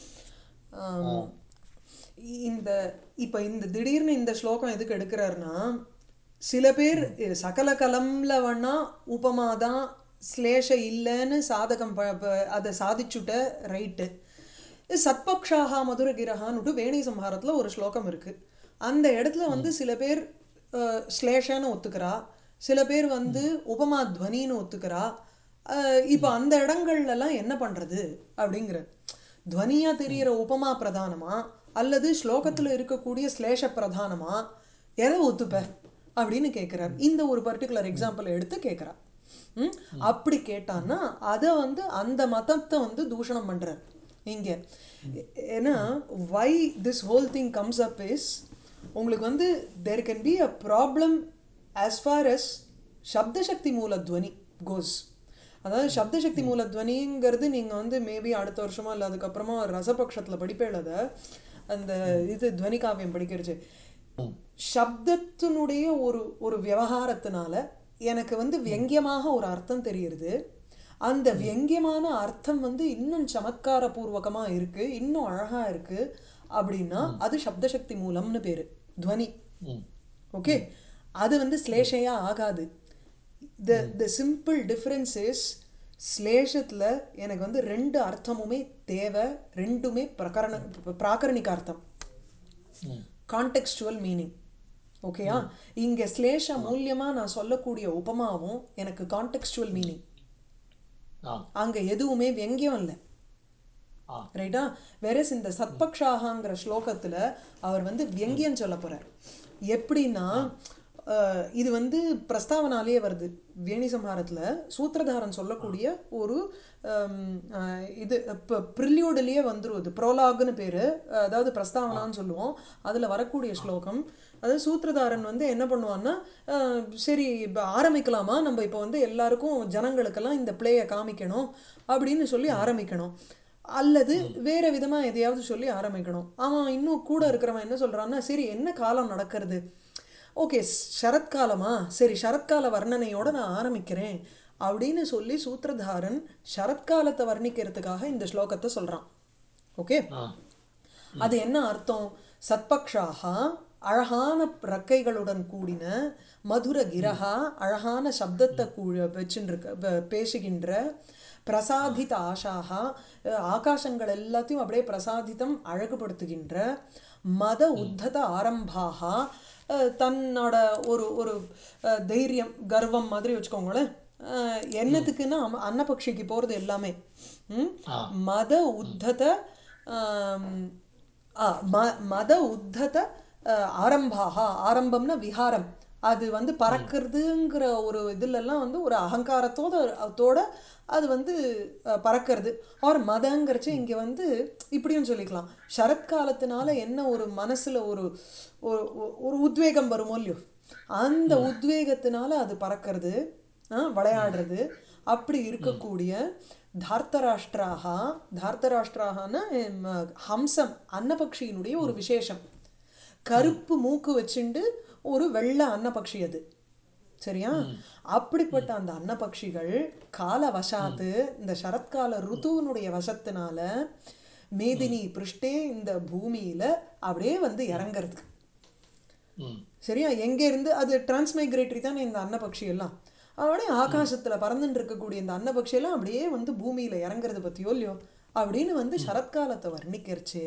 ஆம், இந்த இப்போ இந்த திடீர்னு இந்த ஸ்லோகம் எதுக்கு எடுக்கிறாருன்னா சில பேர் சகல கலம்ல வேணா உபமாதான் ஸ்லேஷ இல்லைன்னு சாதகம் ப- ப- அதை சாதிச்சுட்ட ரைட்டு சத்பக்ஷாகா மதுரகிரகான்னுட்டு வேணி சம்ஹாரத்தில் ஒரு ஸ்லோகம் இருக்கு அந்த இடத்துல வந்து சில பேர் அஹ், ஸ்லேஷன்னு ஒத்துக்கிறா சில பேர் வந்து உபமா துவனின்னு ஒத்துக்கிறா அஹ், இப்போ அந்த இடங்கள்லாம் என்ன பண்றது அப்படிங்கிற துவனியா தெரியிற உபமா பிரதானமா அல்லது ஸ்லோகத்துல இருக்கக்கூடிய ஸ்லேஷ பிரதானமா எதை ஒத்துப்ப அப்படின்னு கேட்கிறார் இந்த ஒரு பர்டிகுலர் எக்ஸாம்பிள் எடுத்து கேட்கிறார் ம்? அப்படி கேட்டான்னா அதை வந்து அந்த மதத்தை வந்து தூஷணம் பண்றார் இங்க ஏன்னா why this whole thing comes up is உங்களுக்கு வந்து there can be a problem as far as சப்தசக்தி மூல துவனி கோஸ் அதாவது சப்தசக்தி மூல துவனிங்கிறது நீங்கள் வந்து மேபி அடுத்த வருஷமா இல்லை அதுக்கப்புறமா ரசபக்ஷத்தில் படிப்பேன் அதை அந்த இது துவனி காவியம் படிக்கிறச்சு சப்தத்தினுடைய ஒரு ஒரு விவகாரத்தினால எனக்கு வந்து வியங்கியமாக ஒரு அர்த்தம் தெரியுது அந்த வியங்கியமான அர்த்தம் வந்து இன்னும் சமத்கார பூர்வகமா இருக்கு இன்னும் அழகா இருக்கு அப்படின்னா அது சப்தசக்தி மூலம்னு பேரு துவனி ம் ஓகே அது வந்து ஸ்லேஷையா ஆகாது the the simple difference is ஸ்லேஷத்தில் எனக்கு வந்து ரெண்டு அர்த்தமுமே தேவை ரெண்டுமே பிரகரண பிராகரணிக அர்த்தம் ம் கான்டெக்ஸ்டுவல் மீனிங் ஓகேயா இங்க ஸ்லேஷ மூலியமா நான் சொல்லக்கூடிய உபமாவும் எனக்கு கான்டெக்ஸ்டுவல் மீனிங் ஆ அங்க எதுவுமே வெங்கியம் இல்லை ஆ ரைட்டா வெரஸ் இந்த சத்பக்ஷாகாங்கிற ஸ்லோகத்துல அவர் வந்து வியங்கியம் சொல்ல போறார் எப்படின்னா அஹ், இது வந்து பிரஸ்தாவனாலேயே வருது வேணி சம்ஹாரத்துல சூத்திரதாரன் சொல்லக்கூடிய ஒரு ஹம், அஹ், இது ப்ரில்யூட்லயே வந்துரும் இது ப்ரோலாக்னு பேரு அதாவது பிரஸ்தாவனான்னு சொல்லுவோம் அதுல வரக்கூடிய ஸ்லோகம் அதாவது சூத்திரதாரன் வந்து என்ன பண்ணுவான்னா அஹ், சரி இப்போ ஆரம்பிக்கலாமா நம்ம இப்போ வந்து எல்லாருக்கும் ஜனங்களுக்கெல்லாம் இந்த பிளேயை காமிக்கணும் அப்படின்னு சொல்லி ஆரம்பிக்கணும் அல்லது வேற விதமா எதையாவது சொல்லி ஆரம்பிக்கணும் அவன் இன்னும் கூட இருக்கிறவன் என்ன சொல்றான்னா சரி என்ன காலம் நடக்கிறது ஓகே சரத்காலமா சரி சரத்கால வர்ணனையோட நான் ஆரம்பிக்கிறேன் அப்படின்னு சொல்லி சூத்திரதாரன் சரத்காலத்தை வர்ணிக்கிறதுக்காக இந்த ஸ்லோகத்தை சொல்றான் ஓகே ஆ அது என்ன அர்த்தம் சத்பக்ஷாகா அழகான ரக்கைகளுடன் கூடின மதுர கிரகா அழகான சப்தத்தை கூ வச்சுருக்க பேசுகின்ற பிரசாதித ஆஷாகா அஹ், ஆகாசங்கள் எல்லாத்தையும் அப்படியே பிரசாதிதம் அழகுபடுத்துகின்ற மத உத்தத ஆரம்பாகா அஹ், தன்னோட ஒரு ஒரு அஹ், தைரியம் கர்வம் மாதிரி வச்சுக்கோங்களேன் அஹ், என்னத்துக்குன்னா அம்ம- அன்னபக்ஷிக்கு போகிறது எல்லாமே ம்? ஆ. மத உத்தத ஆம், ஆ, ம- மத உத்தத அஹ், ஆரம்பாக ஆரம்பம்னா விஹாரம் அது வந்து பறக்கிறதுங்கிற ஒரு இதுலெல்லாம் வந்து ஒரு அகங்காரத்தோட அதோட அது வந்து அஹ், பறக்கிறது ஆர் மதங்கிறச்சு இங்கே வந்து இப்படியும் சொல்லிக்கலாம் சரத்காலத்தினால என்ன ஒரு மனசுல ஒரு ஒரு ஒரு உத்வேகம் வருமோ இல்லையோ அந்த உத்வேகத்தினால அது பறக்கிறது ஆ, விளையாடுறது அப்படி இருக்கக்கூடிய தார்த்தராஷ்டிராகா தார்த்தராஷ்டிராகனா ஹம், ஹம்சம் அன்னபக்ஷியினுடைய ஒரு விசேஷம் கருப்பு மூக்கு வச்சுண்டு ஒரு வெள்ளை அன்னபக்ஷி அது சரியா அப்படிப்பட்ட அந்த அன்னபக்ஷிகள் கால வசாத்து இந்த சரத்கால ருத்துவனுடைய வசத்தினால மேதினி பிருஷ்டே இந்த பூமியில அப்படியே வந்து இறங்குறதுக்கு ம் சரியா எங்கேருந்து அது டிரான்ஸ்மைக்ரேட்டரி தானே இந்த அன்னபக்ஷி எல்லாம் அப்படியே ஆகாசத்துல பறந்துட்டு இருக்கக்கூடிய இந்த அன்னபக்ஷி எல்லாம் அப்படியே வந்து பூமியில இறங்குறது பத்தியோ இல்லையோ அப்படின்னு வந்து சரத்காலத்தை வர்ணிக்கிறச்சு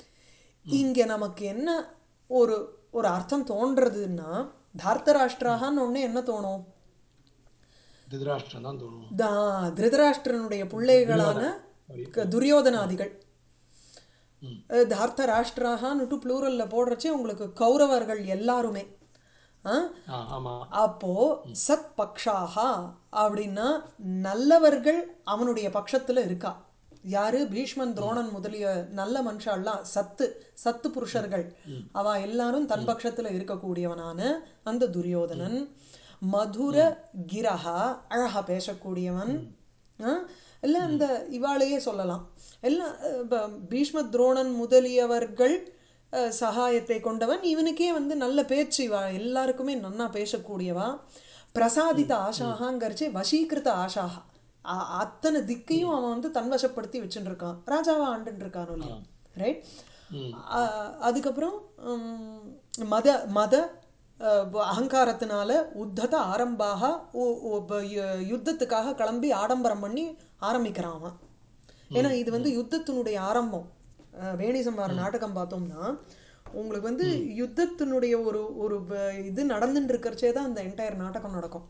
இங்க நமக்கு என்ன ஒரு ஒரு அர்த்தம் தோன்றதுன்னா தார்த்தராஷ்டிராகான்னு ஒண்ணு என்ன தோணும் திருதராஷ்டிரம் தான் தோணும் தா- திருதராஷ்டிரனுடைய பிள்ளைகளான க- துரியோதனாதிகள் ம். அஹ் தார்த்த ராஷ்டிராகான்னுட்டு ப்ளூரல்ல போடுறச்சே உங்களுக்கு கௌரவர்கள் எல்லாருமே ஆ ஆ ஆமா அப்போ சத் பக்ஷாகா அப்படின்னா நல்லவர்கள் அவனுடைய பட்சத்துல இருக்கா யாரு பீஷ்மன் துரோணன் முதலிய நல்ல மனுஷாலாம் சத்து சத்து புருஷர்கள் அவ எல்லாரும் தன் பட்சத்துல இருக்கக்கூடியவனான அந்த துரியோதனன் மதுர கிரஹா அழகா பேசக்கூடியவன் ஆ? இல்ல அந்த இவாளையே சொல்லலாம் எல்லாம் அஹ், ப- பீஷ்ம துரோணன் முதலியவர்கள் அஹ், சகாயத்தை கொண்டவன் இவனுக்கே வந்து நல்ல பேச்சு இவா எல்லாருக்குமே நன்னா பேசக்கூடியவா பிரசாதித்த ஆஷாகாங்கிறச்சு வசீகிருத ஆஷாகா அ- அத்தனை திக்கையும் அவன் வந்து தன்வசப்படுத்தி வச்சுட்டு இருக்கான் ராஜாவா ஆண்டுட்டு இருக்கானோ இல்லையா ரைட் ம் அதுக்கப்புறம் உம், மத மத அஹ், அகங்காரத்தினால உத்தத ஆரம்பாக உ- உ- ப- யு- யுத்தத்துக்காக கிளம்பி ஆடம்பரம் பண்ணி ஆரம்பிக்கிறான் அவன் ஏன்னா இது வந்து யுத்தத்தினுடைய ஆரம்பம் அஹ், வேணி சம்பார நாடகம் பார்த்தோம்னா உங்களுக்கு வந்து யுத்தத்தினுடைய ஒரு ஒரு ப- இது நடந்துட்டு இருக்கிறச்சே தான் அந்த என்டையர் நாடகம் நடக்கும்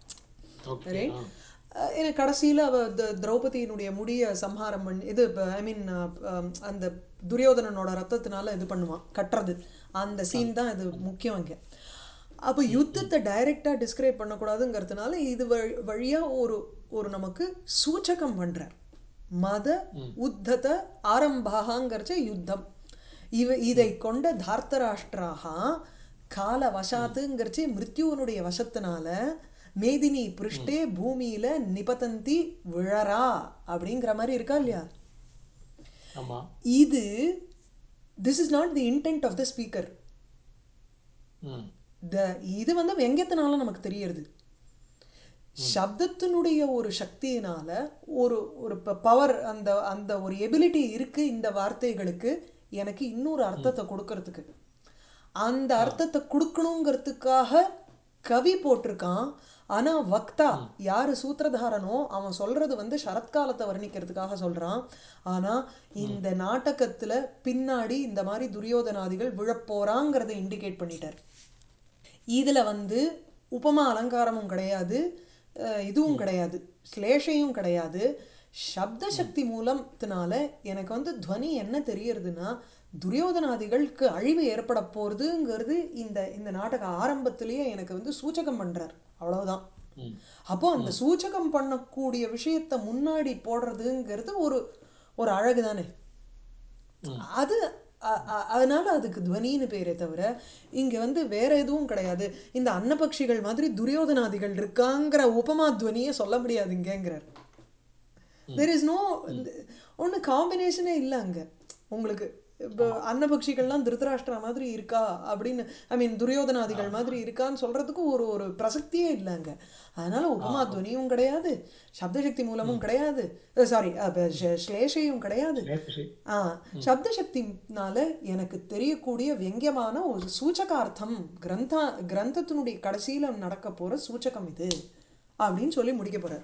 ஓகே ஆ அஹ் எனக்கு கடைசியில் அவ த- திரௌபதியினுடைய முடிய சம்ஹாரம் பண்ணி இது ஐ மீன் அந்த துரியோதனனோட ரத்தத்தினால இது பண்ணுவான் கட்டுறது அந்த சீன் தான் இது முக்கியம் இங்கே அப்போ யுத்தத்தை டைரெக்டாக டிஸ்கிரைப் பண்ணக்கூடாதுங்கிறதுனால இது வழி வழியாக ஒரு ஒரு நமக்கு சூச்சகம் பண்றார் மத உத்தத ஆரம்பாகங்கிறச்ச யுத்தம் இவ இதை கொண்ட தார்த்தராஷ்டிராக கால வசாத்துங்கிறச்சு மிருத்யுவனுடைய வசத்தினால மேதினி பிருஷ்டே பூமியில நிபதந்தி விழறா அப்படிங்கிற மாதிரி இருக்கா இல்லையா ஆமா இது this is not the intent of the speaker hmm the இது வந்து வெங்கத்தினால நமக்கு தெரியறது சப்தத்தினுடைய ஒரு சக்தியினால ஒரு ஒரு பவர் அந்த அந்த ஒரு எபிலிட்டி இருக்கு இந்த வார்த்தைகளுக்கு எனக்கு இன்னொரு அர்த்தத்தை கொடுக்கறதுக்கு அந்த அர்த்தத்தை கொடுக்கணுங்கிறதுக்காக கவி போட்டிருக்கான் ஆனா வக்தா யாரு சூத்திரதாரனோ அவன் சொல்றது வந்து சரத்காலத்தை வர்ணிக்கிறதுக்காக சொல்றான் ஆனா இந்த நாடகத்துல பின்னாடி இந்த மாதிரி துரியோதனாதிகள் விழப்போறாங்கிறத இண்டிகேட் பண்ணிட்டார் இதுல வந்து உபமா அலங்காரமும் கிடையாது அஹ் இதுவும் கிடையாது ஸ்லேஷையும் கிடையாது சப்த சக்தி மூலத்தினால எனக்கு வந்து துவனி என்ன தெரியறதுன்னா துரியோதனாதிகளுக்கு அழிவு ஏற்பட போறதுங்கிறது இந்த இந்த நாடக ஆரம்பத்திலேயே எனக்கு வந்து சூச்சகம் பண்றார் அவ்வளவுதான் ம் அப்போ அந்த சூச்சகம் பண்ணக்கூடிய விஷயத்த முன்னாடி போடுறதுங்கிறது ஒரு ஒரு அழகு தானே அது அ- அ- அதனால அதுக்கு துவனின்னு பேரே தவிர இங்க வந்து வேற எதுவும் கிடையாது இந்த அன்னபக்ஷிகள் மாதிரி துரியோதனாதிகள் இருக்காங்கிற உபமா துவனியே சொல்ல முடியாது இங்கங்கிறார் தெர் இஸ் நோ ஒன்று காம்பினேஷனே இல்லை அங்க உங்களுக்கு இப்போ அன்னபக்ஷிகள்லாம் திருதராஷ்டிரா மாதிரி இருக்கா அப்படின்னு ஐ மீன் துரியோதனாதிகள் மாதிரி இருக்கான்னு சொல்றதுக்கு ஒரு ஒரு பிரசக்தியே இல்லை அங்க அதனால உபமா துவனியும் கிடையாது சப்தசக்தி மூலமும் கிடையாது சாரி ஸ்லேஷையும் கிடையாது ஸ்லேஷி ஆ சப்த சக்தினால எனக்கு தெரியக்கூடிய வெங்கியமான ஒரு சூச்சகார்த்தம் கிரந்தா கிரந்தத்தினுடைய கடைசியில நடக்க போற சூச்சகம் இது அப்படின்னு சொல்லி முடிக்க போறார்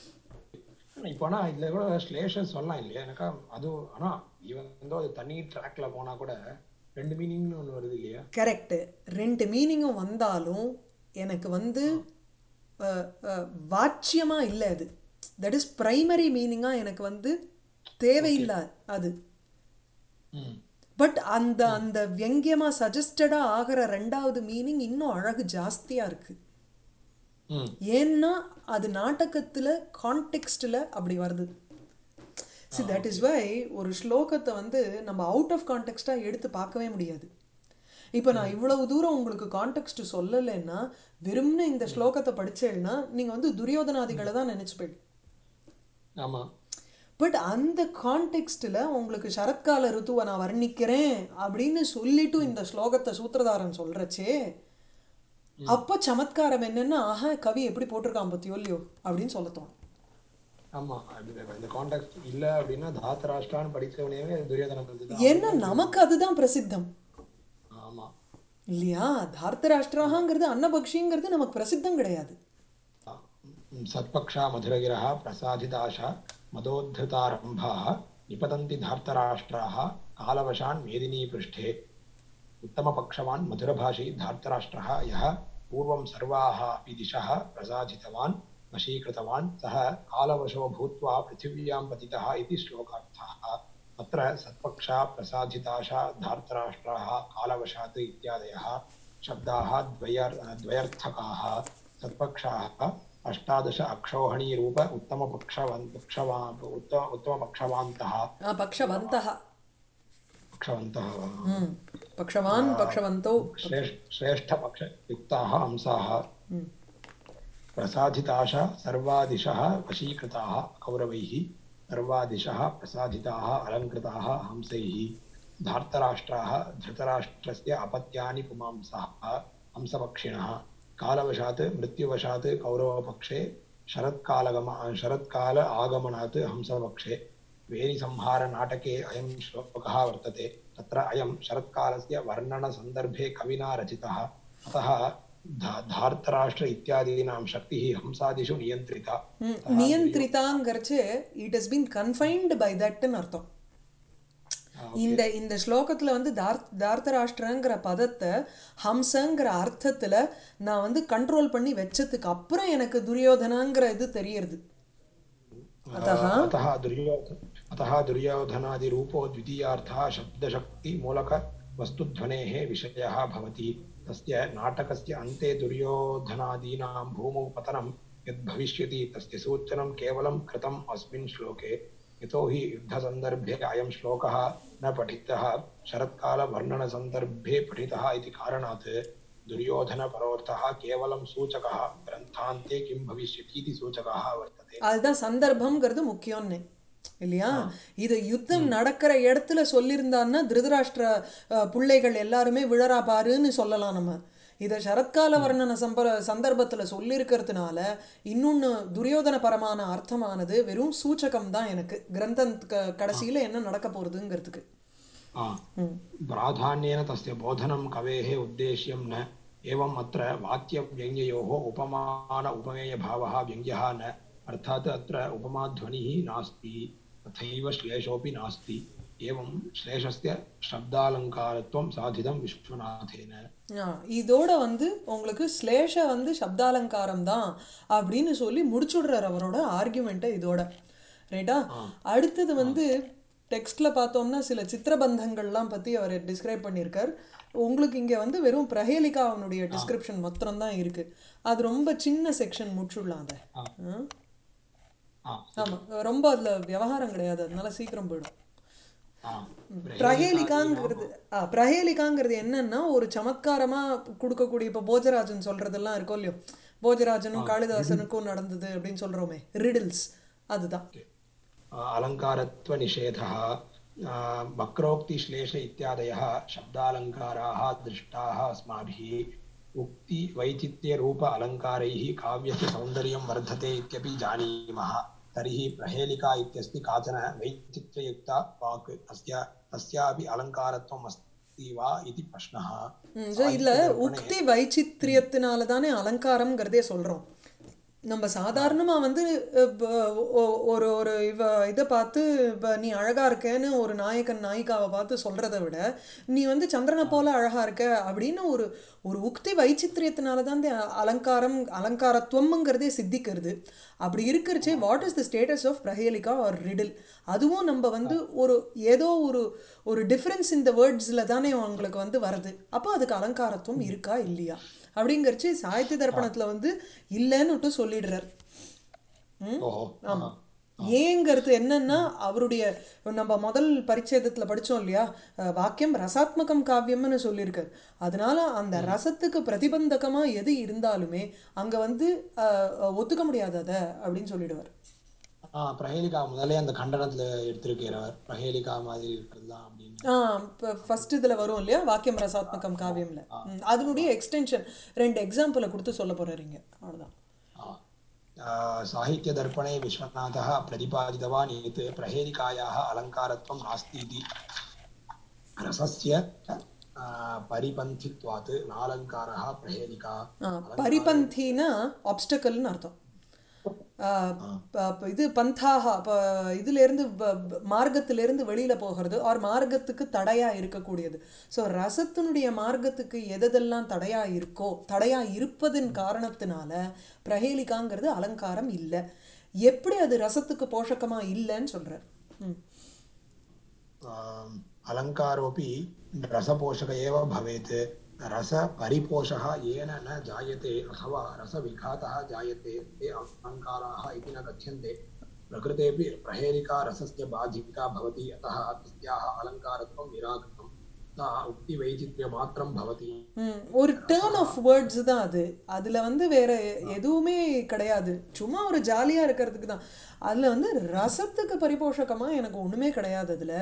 இப்போ ஆனா இதுல கூட ஸ்லேஷன் சொல்லலாம் இல்லையா எனக்கா அது ஆனா ஈவன் வந்து அது தண்ணி ட்ராக்ல போனா கூட ரெண்டு மீனிங்னு ஒண்ணு வருது இல்லையா கரெக்ட் ரெண்டு மீனிங்கும் வந்தாலும் எனக்கு வந்து அஹ், அஹ், வாச்சியமா இல்லை அது தட் இஸ் பிரைமரி மீனிங்கா எனக்கு வந்து தேவையில்லை அது ம் பட் அந்த அந்த வெங்கியமா சஜஸ்டடா ஆகிற ரெண்டாவது மீனிங் இன்னும் அழகு ஜாஸ்தியா இருக்கு ம் ஏன்னா அது நாடகத்துல கான்டெக்ஸ்டில் அப்படி வருது சி தட் இஸ் வை ஒரு ஸ்லோகத்தை வந்து நம்ம அவுட் ஆஃப் கான்டெக்ஸ்டாக எடுத்து பார்க்கவே முடியாது இப்போ நான் இவ்வளவு தூரம் உங்களுக்கு கான்டெக்ஸ்ட் சொல்லலைன்னா வெறும்னு இந்த ஸ்லோகத்தை படிச்சேன்னா நீங்கள் வந்து துரியோதனாதிகளை தான் நினச்சிப்பேன் ஆமா பட் அந்த கான்டெக்ஸ்டில் உங்களுக்கு சரத்கால ருத்துவை நான் வர்ணிக்கிறேன் அப்படின்னு சொல்லிட்டு இந்த ஸ்லோகத்தை சூத்திரதாரன் சொல்கிறச்சே அப்போ சமத்காரம் என்னன்னா ஆஹா கவி எப்படி போட்டிருக்கான் பத்தியோ இல்லையோ அப்படின்னு சொல்ல தோணும் ஆமா அது இந்த கான்டெக்ட் இல்ல அப்படின்னா தாத்தராஷ்டிரான்னு படிச்சவனே துரியோதனம் இருந்தது ஏன்னா நமக்கு அதுதான் பிரசித்தம் ஆமா இல்லையா தார்த்தராஷ்டிராங்கிறது அன்னபக்ஷிங்கிறது நமக்கு பிரசித்தம் கிடையாது सत्पक्षा मधुरगिरः प्रसादिताशा मदोद्धृतारम्भाः निपतन्ति धार्तराष्ट्राः कालवशान् मेदिनीपृष्ठे उत्तमपक्षवान् मधुरभाषी धार्तराष्ट्रः यः पूर्वं सर्वाः अपि दिशः प्रसादितवान् वशीकृतवान् सः कालवशो भूत्वा पृथिव्यां पतितः इति श्लोकार्थः अत्र सत्पक्षा प्रसादिताशा धार्तराष्ट्राः कालवशात् इत्यादयः शब्दाः द्वयर् द्वयर्थकाः सत्पक्षाः अष्टादश अक्षौहिणीरूप उत्तमपक्षवन् पक्षवा उत्तम उत्तमपक्षवान्तः ஆ, பக்ஷவந்தः पक्षवन्तः ம் பக்ஷவான் பக்ஷவந்தோ श्रेष्ठ श्रेष्ठपक्षयुक्ताः हंसाः प्रसादिताशा सर्वादिशः वशीकृताः कौरवैः सर्वादिशः प्रसादिताः अलङ्कृताः हंसैः धार्तराष्ट्राः धृतराष्ट्रस्य अपत्यानि पुमांसाः हंसपक्षिणः कालवशात् मृत्युवशात् कौरवपक्षे शरत्कालगम शरत्काल आगमनात् हंसपक्षे वेरिसंहारनाटके अयं श्लोकः वर्तते तत्र अयं शरत्कालस्य वर्णनसन्दर्भे कविना रचितः अतः धा- धार्तराष्ट्र इत्यादीनां शक्तिः हंसादिषु नियन्त्रिता ம், நியந்திரிதாங்கிறச்சு it has been confined by தட்னு அர்த்தம் இந்த இந்த ஸ்லோகத்துல வந்து தார் தார்த்தராஷ்டிரங்கிற பதத்தை ஹம்சங்கிற அர்த்தத்துல நான் வந்து கண்ட்ரோல் பண்ணி வச்சதுக்கு அப்புறம் எனக்கு துரியோதனாங்கிற இது தெரியறது अतः अतः दुर्योधन अतः दुर्योधनादिरूपो द्वितीयार्थः शब्दशक्तिमूलकवस्तुध्वनेः विषयः भवति तस्य नाटकस्य अन्ते दुर्योधनादीनां भूमौ पतनं यद्भविष्यति तस्य सूचनं केवलं कृतम् अस्मिन् श्लोके यतो हि युद्धसन्दर्भे अयं श्लोकः न पठितः शरत्कालवर्णनसन्दर्भे पठितः इति कारणात् दुर्योधनपरोर्थः केवलं सूचकः ग्रन्थान्ते किं भविष्यति इति सूचकः वर्तते அதுதான் சந்தர்ப்பம்ங்கிறது முக்கியம்னு இல்லையா இது யுத்தம் நடக்கிற இடத்துல சொல்லியிருந்தான்னா திருதராஷ்டிர அஹ், பிள்ளைகள் எல்லாருமே விழறா பாருன்னு சொல்லலாம் நம்ம இதை சரத்கால வர்ணன சம்பர சந்தர்ப்பத்தில் சொல்லியிருக்கிறதுனால இன்னொன்று துரியோதன பரமான அர்த்தமானது வெறும் சூச்சகம் தான் எனக்கு கிரந்தம் க- கடைசியில என்ன நடக்க போறதுங்கிறதுக்கு आ, प्राधान्येन तस्य बोधनं कवेः उद्देश्यं न एवम् अत्र वाक्यव्यङ्ग्ययोः उपमान उपमेयभावः व्यङ्ग्यः न अर्थात् अत्र उपमाध्वनिः नास्ति तथैव श्लेषोऽपि नास्ति एवं श्लेषस्य शब्दालङ्कारत्वं साधितं विश्वनाथेन ஆ, இதோட வந்து உங்களுக்கு ஸ்லேஷ வந்து சப்தாலங்காரம் தான் அப்படின்னு சொல்லி முடிச்சுடுறார் அவரோட ஆர்குமெண்ட்டை இதோட ரைட்டா அடுத்தது வந்து டெக்ஸ்ட்ல பார்த்தோம்னா சில சித்திரபந்தங்கள்லாம் பத்தி அவர் டிஸ்கிரைப் பண்ணியிருக்கார் உங்களுக்கு இங்க வந்து வெறும் பிரஹேலிகா அவனுடைய டிஸ்கிரிப்ஷன் மாத்திரம் தான் இருக்கு அது ரொம்ப சின்ன செக்ஷன் முடிச்சுடலாம் அதை ஆ? आ, ஆமா ரொம்ப அதுல விவகாரம் கிடையாது அதனால சீக்கிரம் போயிடும் आ, பிரஹேலிகாங்கிறது ஆ பிரஹேலிகாங்கிறது என்னன்னா ஒரு சமத்காரமா கொடுக்கக்கூடிய இப்போ போஜராஜன் சொல்றதெல்லாம் இருக்கும் இல்லையோ போஜராஜனும் காளிதாசனுக்கும் நடந்தது அப்படின்னு சொல்றோமே ரிடில்ஸ் அதுதான் अलङ्कारत्वनिषेधः आ, वक्रोक्तिश्लेष इत्यादयः शब्दालङ्काराः दृष्टाः अस्माभिः उक्तिवैचित्र्यरूप अलङ्कारैः काव्यस्य सौन्दर्यं वर्धते इत्यपि जानीमः तर्हि प्रहेलिका इत्यस्ति काचन वैचित्र्ययुक्ता वाक् तस्य तस्यापि अलङ्कारत्वम् अस्ति वा इति प्रश्नः ம், so இதுல உக்தி வைச்சித்ரியத்தினால தானே அலங்காரம்ங்கிறதே சொல்றோம் நம்ம சாதாரணமா வந்து அஹ், ப- ஒ- ஒரு ஒரு இவ இதை பார்த்து இப்போ நீ அழகா இருக்கேன்னு ஒரு நாயகன் நாயிகாவை பார்த்து சொல்றதை விட நீ வந்து சந்திரனை போல அழகா இருக்க அப்படின்னு ஒரு ஒரு உக்தி வைச்சித்ரியத்தினால தான் இந்த அலங்காரம் அலங்காரத்துவம்ங்கிறதே சித்திக்கிறது அப்படி இருக்கிறச்சே what is the status of பிரஹேலிகா ஆர் ரிடில் அதுவும் நம்ம வந்து ஒரு ஏதோ ஒரு ஒரு டிஃப்ரென்ஸ் இந்த வேர்ட்ஸில் தானே உங்களுக்கு வந்து வருது அப்போ அதுக்கு அலங்காரத்துவம் இருக்கா இல்லையா அப்படிங்கிறச்சு சாகித்ய தர்ப்பணத்தில் வந்து இல்லைன்னுட்டு சொல்லிடுறார் ம் ओहो ஆமாம் ஏங்கிறது என்னன்னா அவருடைய நம்ம முதல் பரிச்சேதத்தில் படிச்சோம் இல்லையா அஹ், வாக்கியம் ரசாத்மகம் காவியம்னு சொல்லியிருக்காரு அதனால அந்த ரசத்துக்கு பிரதிபந்தகமா எது இருந்தாலுமே அங்க வந்து அஹ், ஒத்துக்க முடியாது அதை அப்படின்னு சொல்லிடுவார் ஆ பிரஹேலிகா முதல்ல அந்த கண்டனத்துல எடுத்திருக்கிறார் பிரஹேலிகா மாதிரி இருக்கிறது தான் அப்படின்னு ஃபர்ஸ்ட் இதில் வரும் இல்லையா வாக்கியம் ரசாத்மகம் காவியம்ல ம், அதனுடைய எக்ஸ்டென்ஷன் ரெண்டு எக்ஸாம்பிளை கொடுத்து சொல்ல போறாருங்க அவ்வளோதான் आ, साहित्यदर्पणे विश्वनाथः प्रतिपादितवान् यत् प्रहेलिकायाः अलङ्कारत्वं नास्ति इति रसस्य आ, परिपन्थित्वात् नालङ्कारः प्रहेलिका ஆ, பரிபந்தினா ஆப்ஸ்டக்கல்னு அர்த்தம் ஆ, ப- ப- இது பந்தாக இப்போ இதுலேருந்து மார்க்கத்திலேருந்து வெளியில் போகிறது ஆர் மார்க்கத்துக்கு தடையாக இருக்கக்கூடியது ஸோ ரசத்தினுடைய மார்க்கத்துக்கு எதெல்லாம் தடையாக இருக்கோ தடையாக இருப்பதன் காரணத்தினால பிரஹேலிகாங்கிறது அலங்காரம் இல்லை எப்படி அது ரசத்துக்கு போஷகமாக இல்லைன்னு சொல்கிறார் ம் आम्, अलङ्कारोऽपि रसपोषक एव भवेत् रसपरिपोषः येन न जायते अथवा रसविघातः जायते ते अलङ्काराः इति न कथ्यन्ते प्रकृतेऽपि प्रहेलिका रसस्य बाधिका भवति अतः तस्याः अलङ्कारत्वं निराकृतं सा उक्तिवैचित्र्यमात्रं भवति ம், ஒரு டேர்ன் ஆஃப் வேர்ட்ஸ் தான் அது அதில் வந்து வேற எதுவுமே கிடையாது சும்மா ஒரு ஜாலியாக இருக்கிறதுக்கு தான் அதில் வந்து ரசத்துக்கு பரிபோஷகமாக எனக்கு ஒன்றுமே கிடையாது அதில்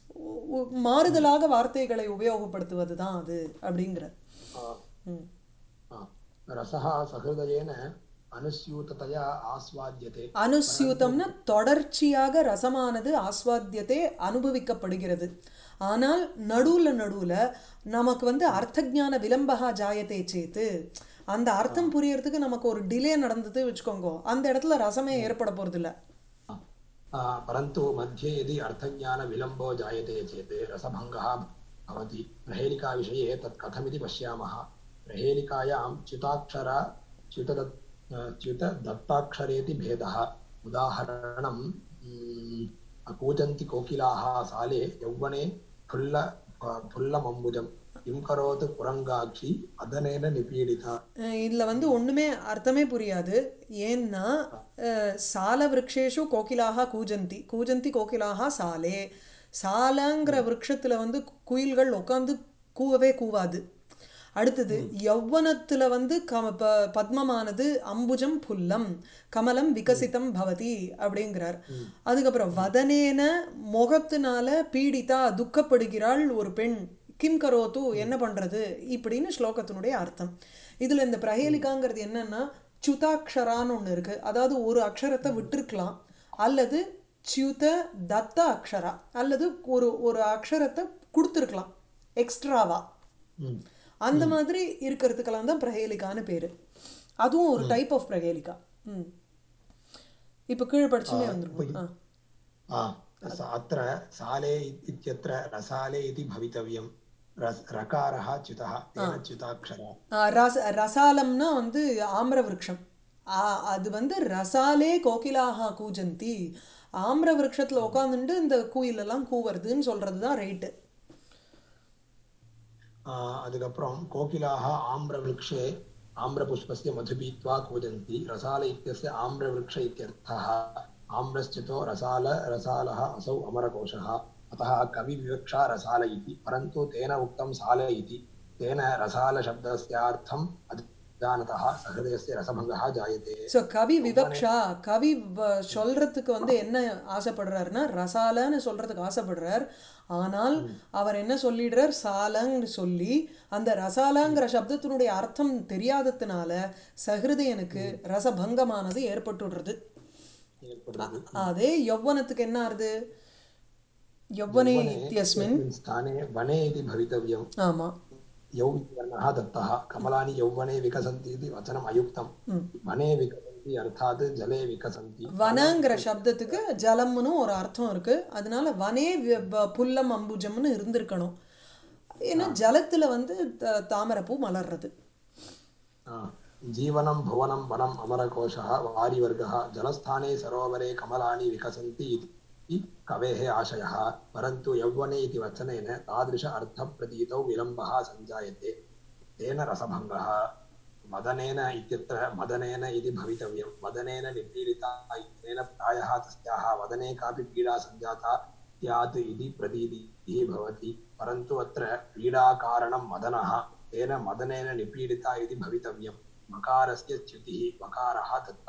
மாறுதலாக வார்த்தைகளை உபயோகப்படுத்துவது தான் அது அப்படிங்கிற आ, ம் आ, रसः सहृदयेन अनुस्यूततया आस्वाद्यते அனுஸ்யூதம்னா தொடர்ச்சியாக ரசமானது ஆஸ்வாத்தியத்தை அனுபவிக்கப்படுகிறது ஆனால் நடுவுல நடுவுல நமக்கு வந்து அர்த்தஞான விளம்பகா ஜாயத்தை சேத்து அந்த அர்த்தம் புரியறதுக்கு நமக்கு ஒரு டிலே நடந்தது வச்சுக்கோங்க அந்த இடத்துல ரசமே ஏற்பட போறதில்ல आ, परन्तु मध्ये यदि अर्थज्ञानविलम्बो जायते चेत् रसभङ्गः भवति प्रहेलिकाविषये तत् कथमिति पश्यामः प्रहेलिकायां च्युताक्षर च्युतदत् च्युतदत्ताक्षरेति भेदः उदाहरणं mm, कूजन्ति कोकिलाः साले यौवने फुल्ल फुल्लमम्बुजं किं करोतु कुरङ्गाक्षी अदनेन निपीडिता அஹ் இதுல வந்து ஒண்ணுமே அர்த்தமே புரியாது ஏன்னா அஹ், சால விரக்ஷேஷு கோகிலாக கூஜந்தி கூஜந்தி கோகிலாக சாலே சாலங்கிற விரக்ஷத்துல வந்து குயில்கள் உட்காந்து கூவவே கூவாது அடுத்தது யௌவனத்துல வந்து க ப- பத்மமானது அம்புஜம் புல்லம் கமலம் விகசிதம் பவதி அப்படிங்கிறார் அதுக்கப்புறம் வதனேன முகத்தினால பீடிதா துக்கப்படுகிறாள் ஒரு பெண் கிம் கரோத்து என்ன பண்றது இப்படின்னு ஸ்லோகத்தினுடைய அர்த்தம் இதுல இந்த பிரஹேலிகாங்கிறது என்னன்னா சுதாக்ஷரான்னு ஒண்ணு இருக்கு அதாவது ஒரு அக்ஷரத்தை விட்டிருக்கலாம் அல்லது ச்யுத தத்த அக்ஷரா அல்லது ஒரு ஒரு அக்ஷரத்தை கொடுத்துருக்கலாம் எக்ஸ்ட்ராவா Mm. அந்த மாதிரி இருக்கிறதுக்கெல்லாம் தான் பிரஹேலிகான்னு பேரு அதுவும் ஒரு டைப் ஆஃப் பிரஹேலிகா ம் இப்போ கீழே படிச்சுமே வந்துருக்கும் ஆ आ, स- अत्र साले इत्यत्र रसाले इति भवितव्यं रस रकारः च्युतः तेन च्युताक्षरः ஆ, ரச ரசாலம்னா வந்து ஆம்ர விருட்சம் ஆ, அது வந்து ரசாலே கோகிலாக கூஜந்தி ஆம்ர விருட்சத்துல உட்காந்துட்டு இந்த கூயிலெல்லாம் கூவறதுன்னு சொல்றது தான் ரைட்டு आ, அதுக்கப்புறம் கோகிலாः आम्रवृक्षे आम्रपुष्पस्य मधु पीत्वा कूजन्ति रसाल इत्यस्य आम्रवृक्ष इत्यर्थः आम्रश्चितो रसाल रसालः असौ अमरकोशः अतः कविविवक्षा रसाल इति परन्तु तेन उक्तं साल इति तेन रसालशब्दस्यार्थम् अजानतः सहृदयस्य रसभङ्गः जायते ஸோ கவி விவக்ஷா கவி வ- சொல்றதுக்கு வந்து என்ன ஆசைப்படுறாருன்னா ரசாலன்னு சொல்றதுக்கு ஆசைப்படுறார் ஆனால் அவர் என்ன சொல்லிடுறார் சாலன்னு சொல்லி அந்த ரசாலாங்கிற சப்தத்தினுடைய அர்த்தம் தெரியாததுனால சஹிருதயனுக்கு ரசபங்கமானது ஏற்பட்டுடுறது ஏற்படுறது அதே யௌவனத்துக்கு என்ன ஆறுது யௌவனே यौवने இத்தியஸ்மின் इत्यस्मिन् स्थाने वने इति भवितव्यम् ஆமா यौ इति वर्णः दत्तः कमलानि यौवने विकसन्ति इति वचनम् अयुक्तम् वने विकसन्ति अर्थात् जले विकसन्ति வனங்கிற சப்தத்துக்கு ஜலம்னு ஒரு அர்த்தம் இருக்கு அதனால வனே வி- ப- புல்லம் அம்புஜம்னு இருந்திருக்கணும் ஏன்னா ஜலத்துல வந்து த- தாமரைப்பூ மலர்றது आ, जीवनं भुवनं वनम् अमरकोशः वारिवर्गः जलस्थाने सरोवरे कमलानि विकसन्ति इति कवेः आशयः परन्तु यौवने इति वचनेन तादृश अर्थप्रतीतौ विलम्बः सञ्जायते तेन रसभङ्गः मदनेन इत्यत्र मदनेन इति भवितव्यं मदनेन निपीडिता इत्यनेन प्रायः तस्याः वदने कापि पीडा सञ्जाता स्यात् इति प्रतीतिः भवति परन्तु अत्र पीडाकारणं मदनः तेन मदनेन निपीडिता इति भवितव्यं मकारस्य च्युतिः मकारः दत्तः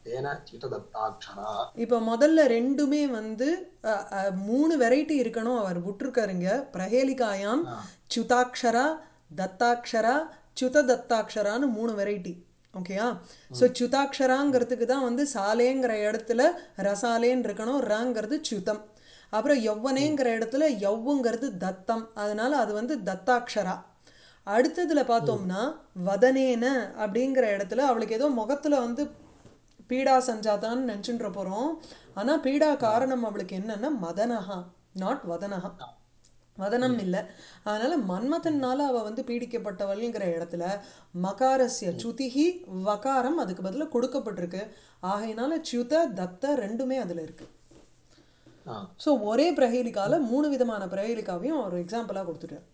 तेन चितदत्ताक्षरा இப்போ முதல்ல ரெண்டுமே வந்து அ, அ, மூணு வெரைட்டி இருக்கணும் அவர் விட்டுருக்காருங்க பிரஹேலிகாயாம் சுதாக்ஷரா தத்தாக்ஷரா சுத தத்தாக்ஷரான்னு மூணு வெரைட்டி ஓகேயா ஸோ சுதாக்ஷராங்கிறதுக்கு தான் வந்து சாலேங்கிற இடத்துல ரசாலேன்னு இருக்கணும் ரங்கிறது சுதம் அப்புறம் யௌவனேங்கிற இடத்துல யௌவுங்கிறது தத்தம் அதனால அது வந்து தத்தாக்ஷரா அடுத்ததுல பார்த்தோம்னா வதனேன அப்படிங்கிற இடத்துல அவளுக்கு ஏதோ முகத்துல வந்து பீடா சஞ்சாதான்னு நினச்சுன்ற போகிறோம் ஆனால் பீடா காரணம் அவளுக்கு என்னன்னா மதனஹா நாட் வதனஹா வதனம் இல்லை அதனால மன்மதன்னால அவ வந்து பீடிக்கப்பட்டவள்ங்கிற இடத்துல மகாரஸ்ய சுதிஹி வகாரம் அதுக்கு பதிலா கொடுக்கப்பட்டிருக்கு ஆகையினால சுத தத்த ரெண்டுமே அதுல இருக்கு ஆ ஸோ ஒரே பிரஹேலிக்கால மூணு விதமான பிரஹேலிக்காவையும் அவர் எக்ஸாம்பிளாக கொடுத்துட்டார்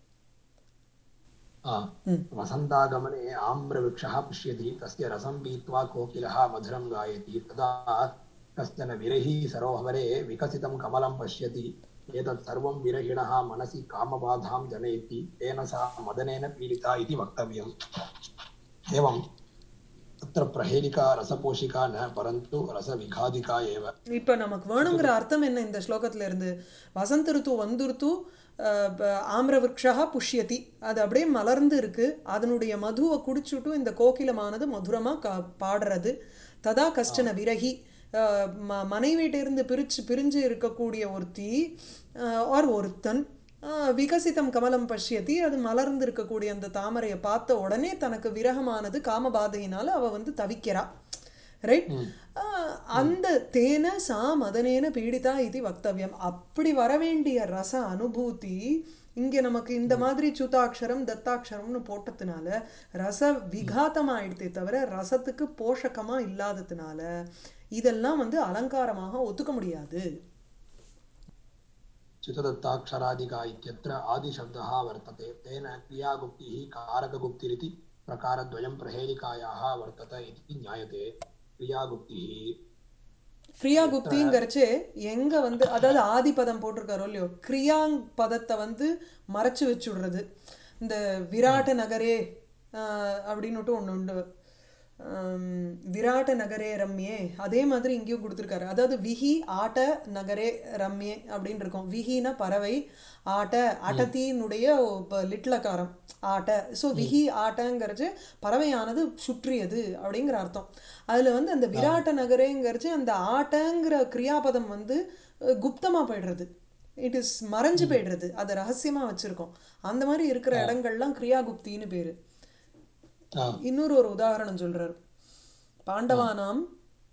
आ वसन्तागमने आम्रवृक्षः पुष्यति तस्य रसं पीत्वा कोकिलः मधुरं गायति तदा कश्चन विरही सरोवरे विकसितं कमलं पश्यति एतत् सर्वं विरहिणः मनसि कामबाधां जनयति तेन सा मदनेन पीडिता इति वक्तव्यम् एवं तत्र प्रहेलिका रसपोषिका न परन्तु रसविघादिका एव இப்போ நமக்கு வேணுங்கிற அர்த்தம் என்ன இந்த ஸ்லோகத்துல இருந்து வசந்த ருத்து வந்துருத்து ஆம்ரவிருக்ஷா புஷ்யதி அது அப்படியே மலர்ந்து இருக்கு அதனுடைய மதுவை குடிச்சுட்டும் இந்த கோகிலமானது மதுரமா கா பாடுறது ததா கஷ்டன விரகி அஹ், ம மனைவியிட்டிருந்து பிரிச்சு பிரிஞ்சு இருக்கக்கூடிய ஒருத்தி ஆர் ஒருத்தன் அஹ், விகசிதம் கமலம் பஷ்யதி அது மலர்ந்து இருக்கக்கூடிய அந்த தாமரையை பார்த்த உடனே தனக்கு விரகமானது காமபாதையினால அவ வந்து தவிக்கிறா ரைட் அந்த தேன சா மதனேன பீடிதா இது வக்தவியம் அப்படி வரவேண்டிய ரச அனுபூதி இங்க நமக்கு இந்த மாதிரி சுதாட்சரம் தத்தாட்சரம்னு போட்டதுனால ரச விகாத்தம் ஆயிடுதே தவிர ரசத்துக்கு போஷகமா இல்லாததுனால இதெல்லாம் வந்து அலங்காரமாக ஒத்துக்க முடியாது च्युतदत्ताक्षरादिका इत्यत्र आदिशब्दः वर्तते तेन क्रियागुप्तिः कारकगुप्तिरिति प्रकारद्वयं प्रहेलिकायाः वर्तत इति ज्ञायते क्रियागुप्तिः பிரியா குப்திங்கிறச்சு எங்க வந்து அதாவது ஆதிபதம் போட்டிருக்காரோ இல்லையோ கிரியாங் பதத்தை வந்து மறைச்சு வச்சுடுறது இந்த விராட்ட நகரே ஆஹ், அப்படின்னுட்டு ஒன்று உண்டு ஆம், விராட்ட நகரே ரம்யே அதே மாதிரி இங்கேயும் கொடுத்துருக்காரு அதாவது விஹி ஆட்ட நகரே ரம்யே அப்படின்னு இருக்கும் விஹினா பறவை ஆட்ட அடத்தினுடைய லிட்லக்காரம் ஆட்ட ஸோ விஹி ஆட்டங்கிறச்சு பறவையானது சுற்றியது அப்படிங்கிற அர்த்தம் அதில் வந்து அந்த விராட்ட நகரேங்கிறச்சு அந்த ஆட்டங்கிற கிரியாபதம் வந்து அஹ், குப்தமா போயிடுறது இட் இஸ் மறைஞ்சு போயிடுறது அதை ரகசியமா வச்சிருக்கோம் அந்த மாதிரி இருக்கிற இடங்கள்லாம் கிரியாகுப்தின்னு பேரு ஆ, இன்னொரு ஒரு உதாரணம் சொல்றாரு பாண்டவானாம்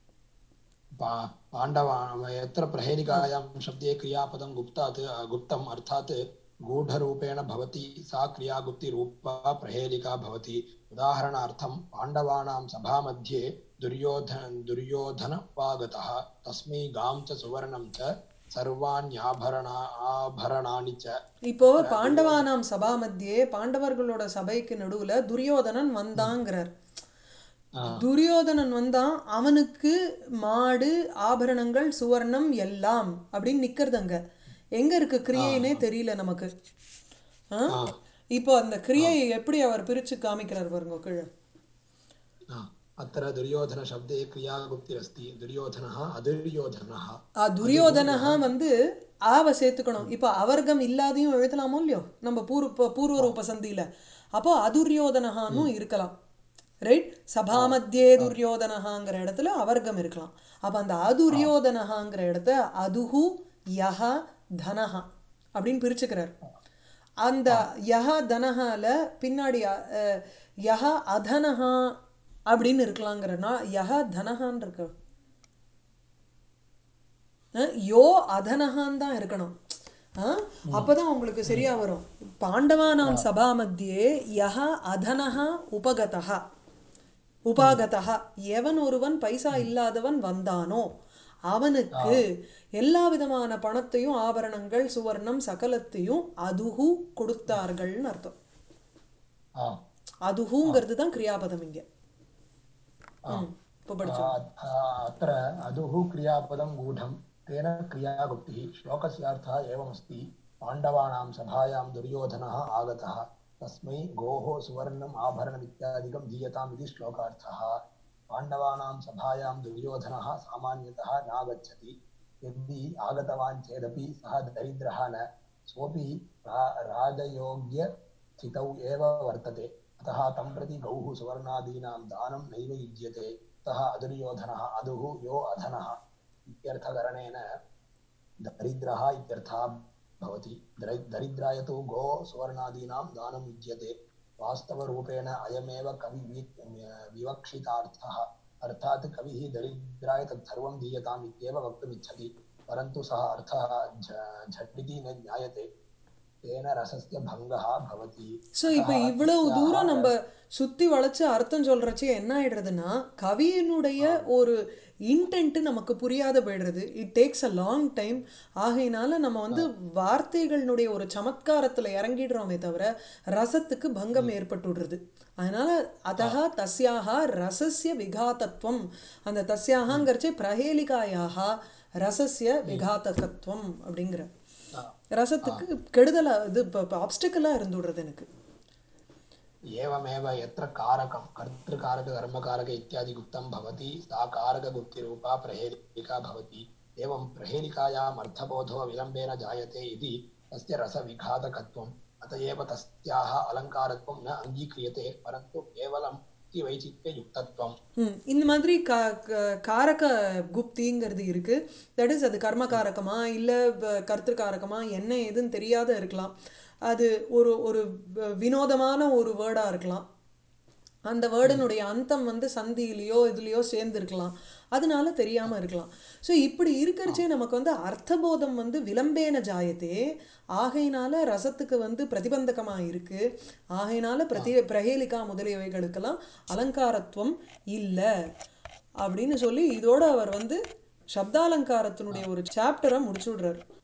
पा- पाण्डवा यत्र प्रहेलिकायां शब्दे क्रियापदं गुप्तात् गुप्तम् अर्थात् गूढरूपेण भवति सा क्रियागुप्तिरूपा प्रहेलिका भवति उदाहरणार्थं पाण्डवानां सभामध्ये दुर्योधन दुर्योधनोपागतः तस्मै गां च सुवर्णं च सर्वाण्याभरणा आभरणानि च இப்போ பாண்டவானாம் சபா மத்தியே பாண்டவர்களோட சபைக்கு நடுவுல துரியோதனன் வந்தாங்கிறார் துரியோதனன் வந்தான் அவனுக்கு மாடு ஆபரணங்கள் சுவர்ணம் எல்லாம் அப்படின்னு நிக்கிறது அங்க எங்க இருக்கு கிரியைனே தெரியல நமக்கு ஆ? இப்போ அந்த கிரியையை எப்படி அவர் பிரிச்சு காமிக்கிறார் பாருங்க கீழே आ, अत्र दुर्योधनशब्दे क्रियागुप्तिरस्ति दुर्योधनः अदुर्योधनः ஆ, துரியோதனஹா வந்து ஆவ சேர்த்துக்கணும் இப்போ அவர்கம் இல்லாதையும் எழுதலாமோ இல்லையோ நம்ம பூர்வ ப- பூர்வ ரூப சந்தியில அப்போ அதுர்யோதனஹானும் இருக்கலாம் ரைட் சபாமத்தியே துரியோதனஹாங்கிற இடத்துல அவர்கம் இருக்கலாம் அப்ப அந்த அதுர்யோதனஹாங்கிற இடத்த அதுஹு யஹ தனஹா அப்படின்னு பிரிச்சுக்கிறார் அந்த யஹ தனஹால பின்னாடி அஹ், யஹ அதனஹா அப்படின்னு இருக்கலாங்கிறனா யஹ தனஹான்னு இருக்கு அஹ் யோ அதனகான் தான் இருக்கணும் அஹ் அப்பதான் உங்களுக்கு சரியா வரும் பாண்டவானாம் சபா மத்தியே யஹ அதனஹா உபகதா உபாகதா எவன் ஒருவன் பைசா இல்லாதவன் வந்தானோ அவனுக்கு எல்லா விதமான பணத்தையும் ஆபரணங்கள் சுவர்ணம் சகலத்தையும் அதுஹு கொடுத்தார்கள்னு அர்த்தம் आ, அதுஹுங்கிறது தான் கிரியாபதம் இங்க ம், இப்போ படிச்சோம் आ, अत्र अधुः क्रियापदं गूढं तेन क्रियागुप्तिः श्लोकस्यार्थः एवमस्ति पाण्डवानां सभायां दुर्योधनः आगतः तस्मै गोः सुवर्णम् आभरणमित्यादिकं दीयताम् इति श्लोकार्थः पाण्डवानां सभायां दुर्योधनः सामान्यतः नागच्छति यदि आगतवान् चेदपि सः दरिद्रः न सोऽपि रा राजयोग्यस्थितौ एव वर्तते अतः तं प्रति गौः सुवर्णादीनां दानं नैव युज्यते अतः अदुर्योधनः अदुः यो अधनः इत्यर्थकरणेन दरिद्रः इत्यर्थः भवति दरि दरिद्राय तु गो सुवर्णादीनां दानं युज्यते वास्तवरूपेण अयमेव कवि विवक्षितार्थः अर्थात् कविः दरिद्राय तत्सर्वं दीयताम् इत्येव वक्तुमिच्छति परन्तु सः अर्थः झटिति न ज्ञायते तेन रसस्य भङ्गः भवति ஸோ இப்போ இவ்வளவு தூரம் நம்ம சுத்தி வளைச்சு அர்த்தம் சொல்றச்சு என்ன ஆயிடுறதுன்னா கவியினுடைய ஒரு இன்டென்ட் நமக்கு புரியாத போயிடுறது it takes a long time ஆகையினால நம்ம வந்து வார்த்தைகளினுடைய ஒரு சமத்காரத்தில் இறங்கிடுறோமே தவிர ரசத்துக்கு பங்கம் ஏற்பட்டுடுறது அதனால அதா தஸ்யாக ரசஸ்ய விகாதத்துவம் அந்த தஸ்யாகங்கிறச்சே பிரஹேலிகாயாக ரசஸ்ய விகாதகத்துவம் அப்படிங்கிற ரசத்துக்கு கெடுதலா இது ஆப்ஸ்டிக்கலா இருந்துடுறது எனக்கு एवमेव यत्र कारकं कर्तृकारककर्मकारक इत्यादि गुप्तं भवति सा कारकगुप्तिरूपा प्रहेलिका भवति एवं प्रहेलिकायाम् अर्थबोधो विलम्बेन जायते इति तस्य रसविघातकत्वम् अत एव तस्याः अलङ्कारत्वं न अङ्गीक्रियते परन्तु केवलं வைச்சித்தியயுக்தத்துவம் இந்த மாதிரி கா காரக குப்திங்கிறது இருக்கு தட் இஸ் அது கர்ம காரகமா இல்லை கர்த்திரு காரகமா என்ன ஏதுன்னு தெரியாத இருக்கலாம் அது ஒரு ஒரு வினோதமான ஒரு வேர்டாக இருக்கலாம் அந்த வேர்டனுடைய அந்தம் வந்து சந்தியிலையோ இதுலேயோ சேர்ந்துருக்கலாம் அதனால தெரியாமல் இருக்கலாம் ஸோ இப்படி இருக்கிறச்சே நமக்கு வந்து அர்த்தபோதம் வந்து விளம்பேன ஜாயத்தே ஆகையினால ரசத்துக்கு வந்து பிரதிபந்தகமாக இருக்குது ஆகையினால பிரதி பிரஹேலிகா முதலியவைகளுக்கெல்லாம் அலங்காரத்துவம் இல்லை அப்படின்னு சொல்லி இதோட அவர் வந்து சப்தாலங்காரத்தினுடைய ஒரு சாப்டரை முடிச்சு விடுறாரு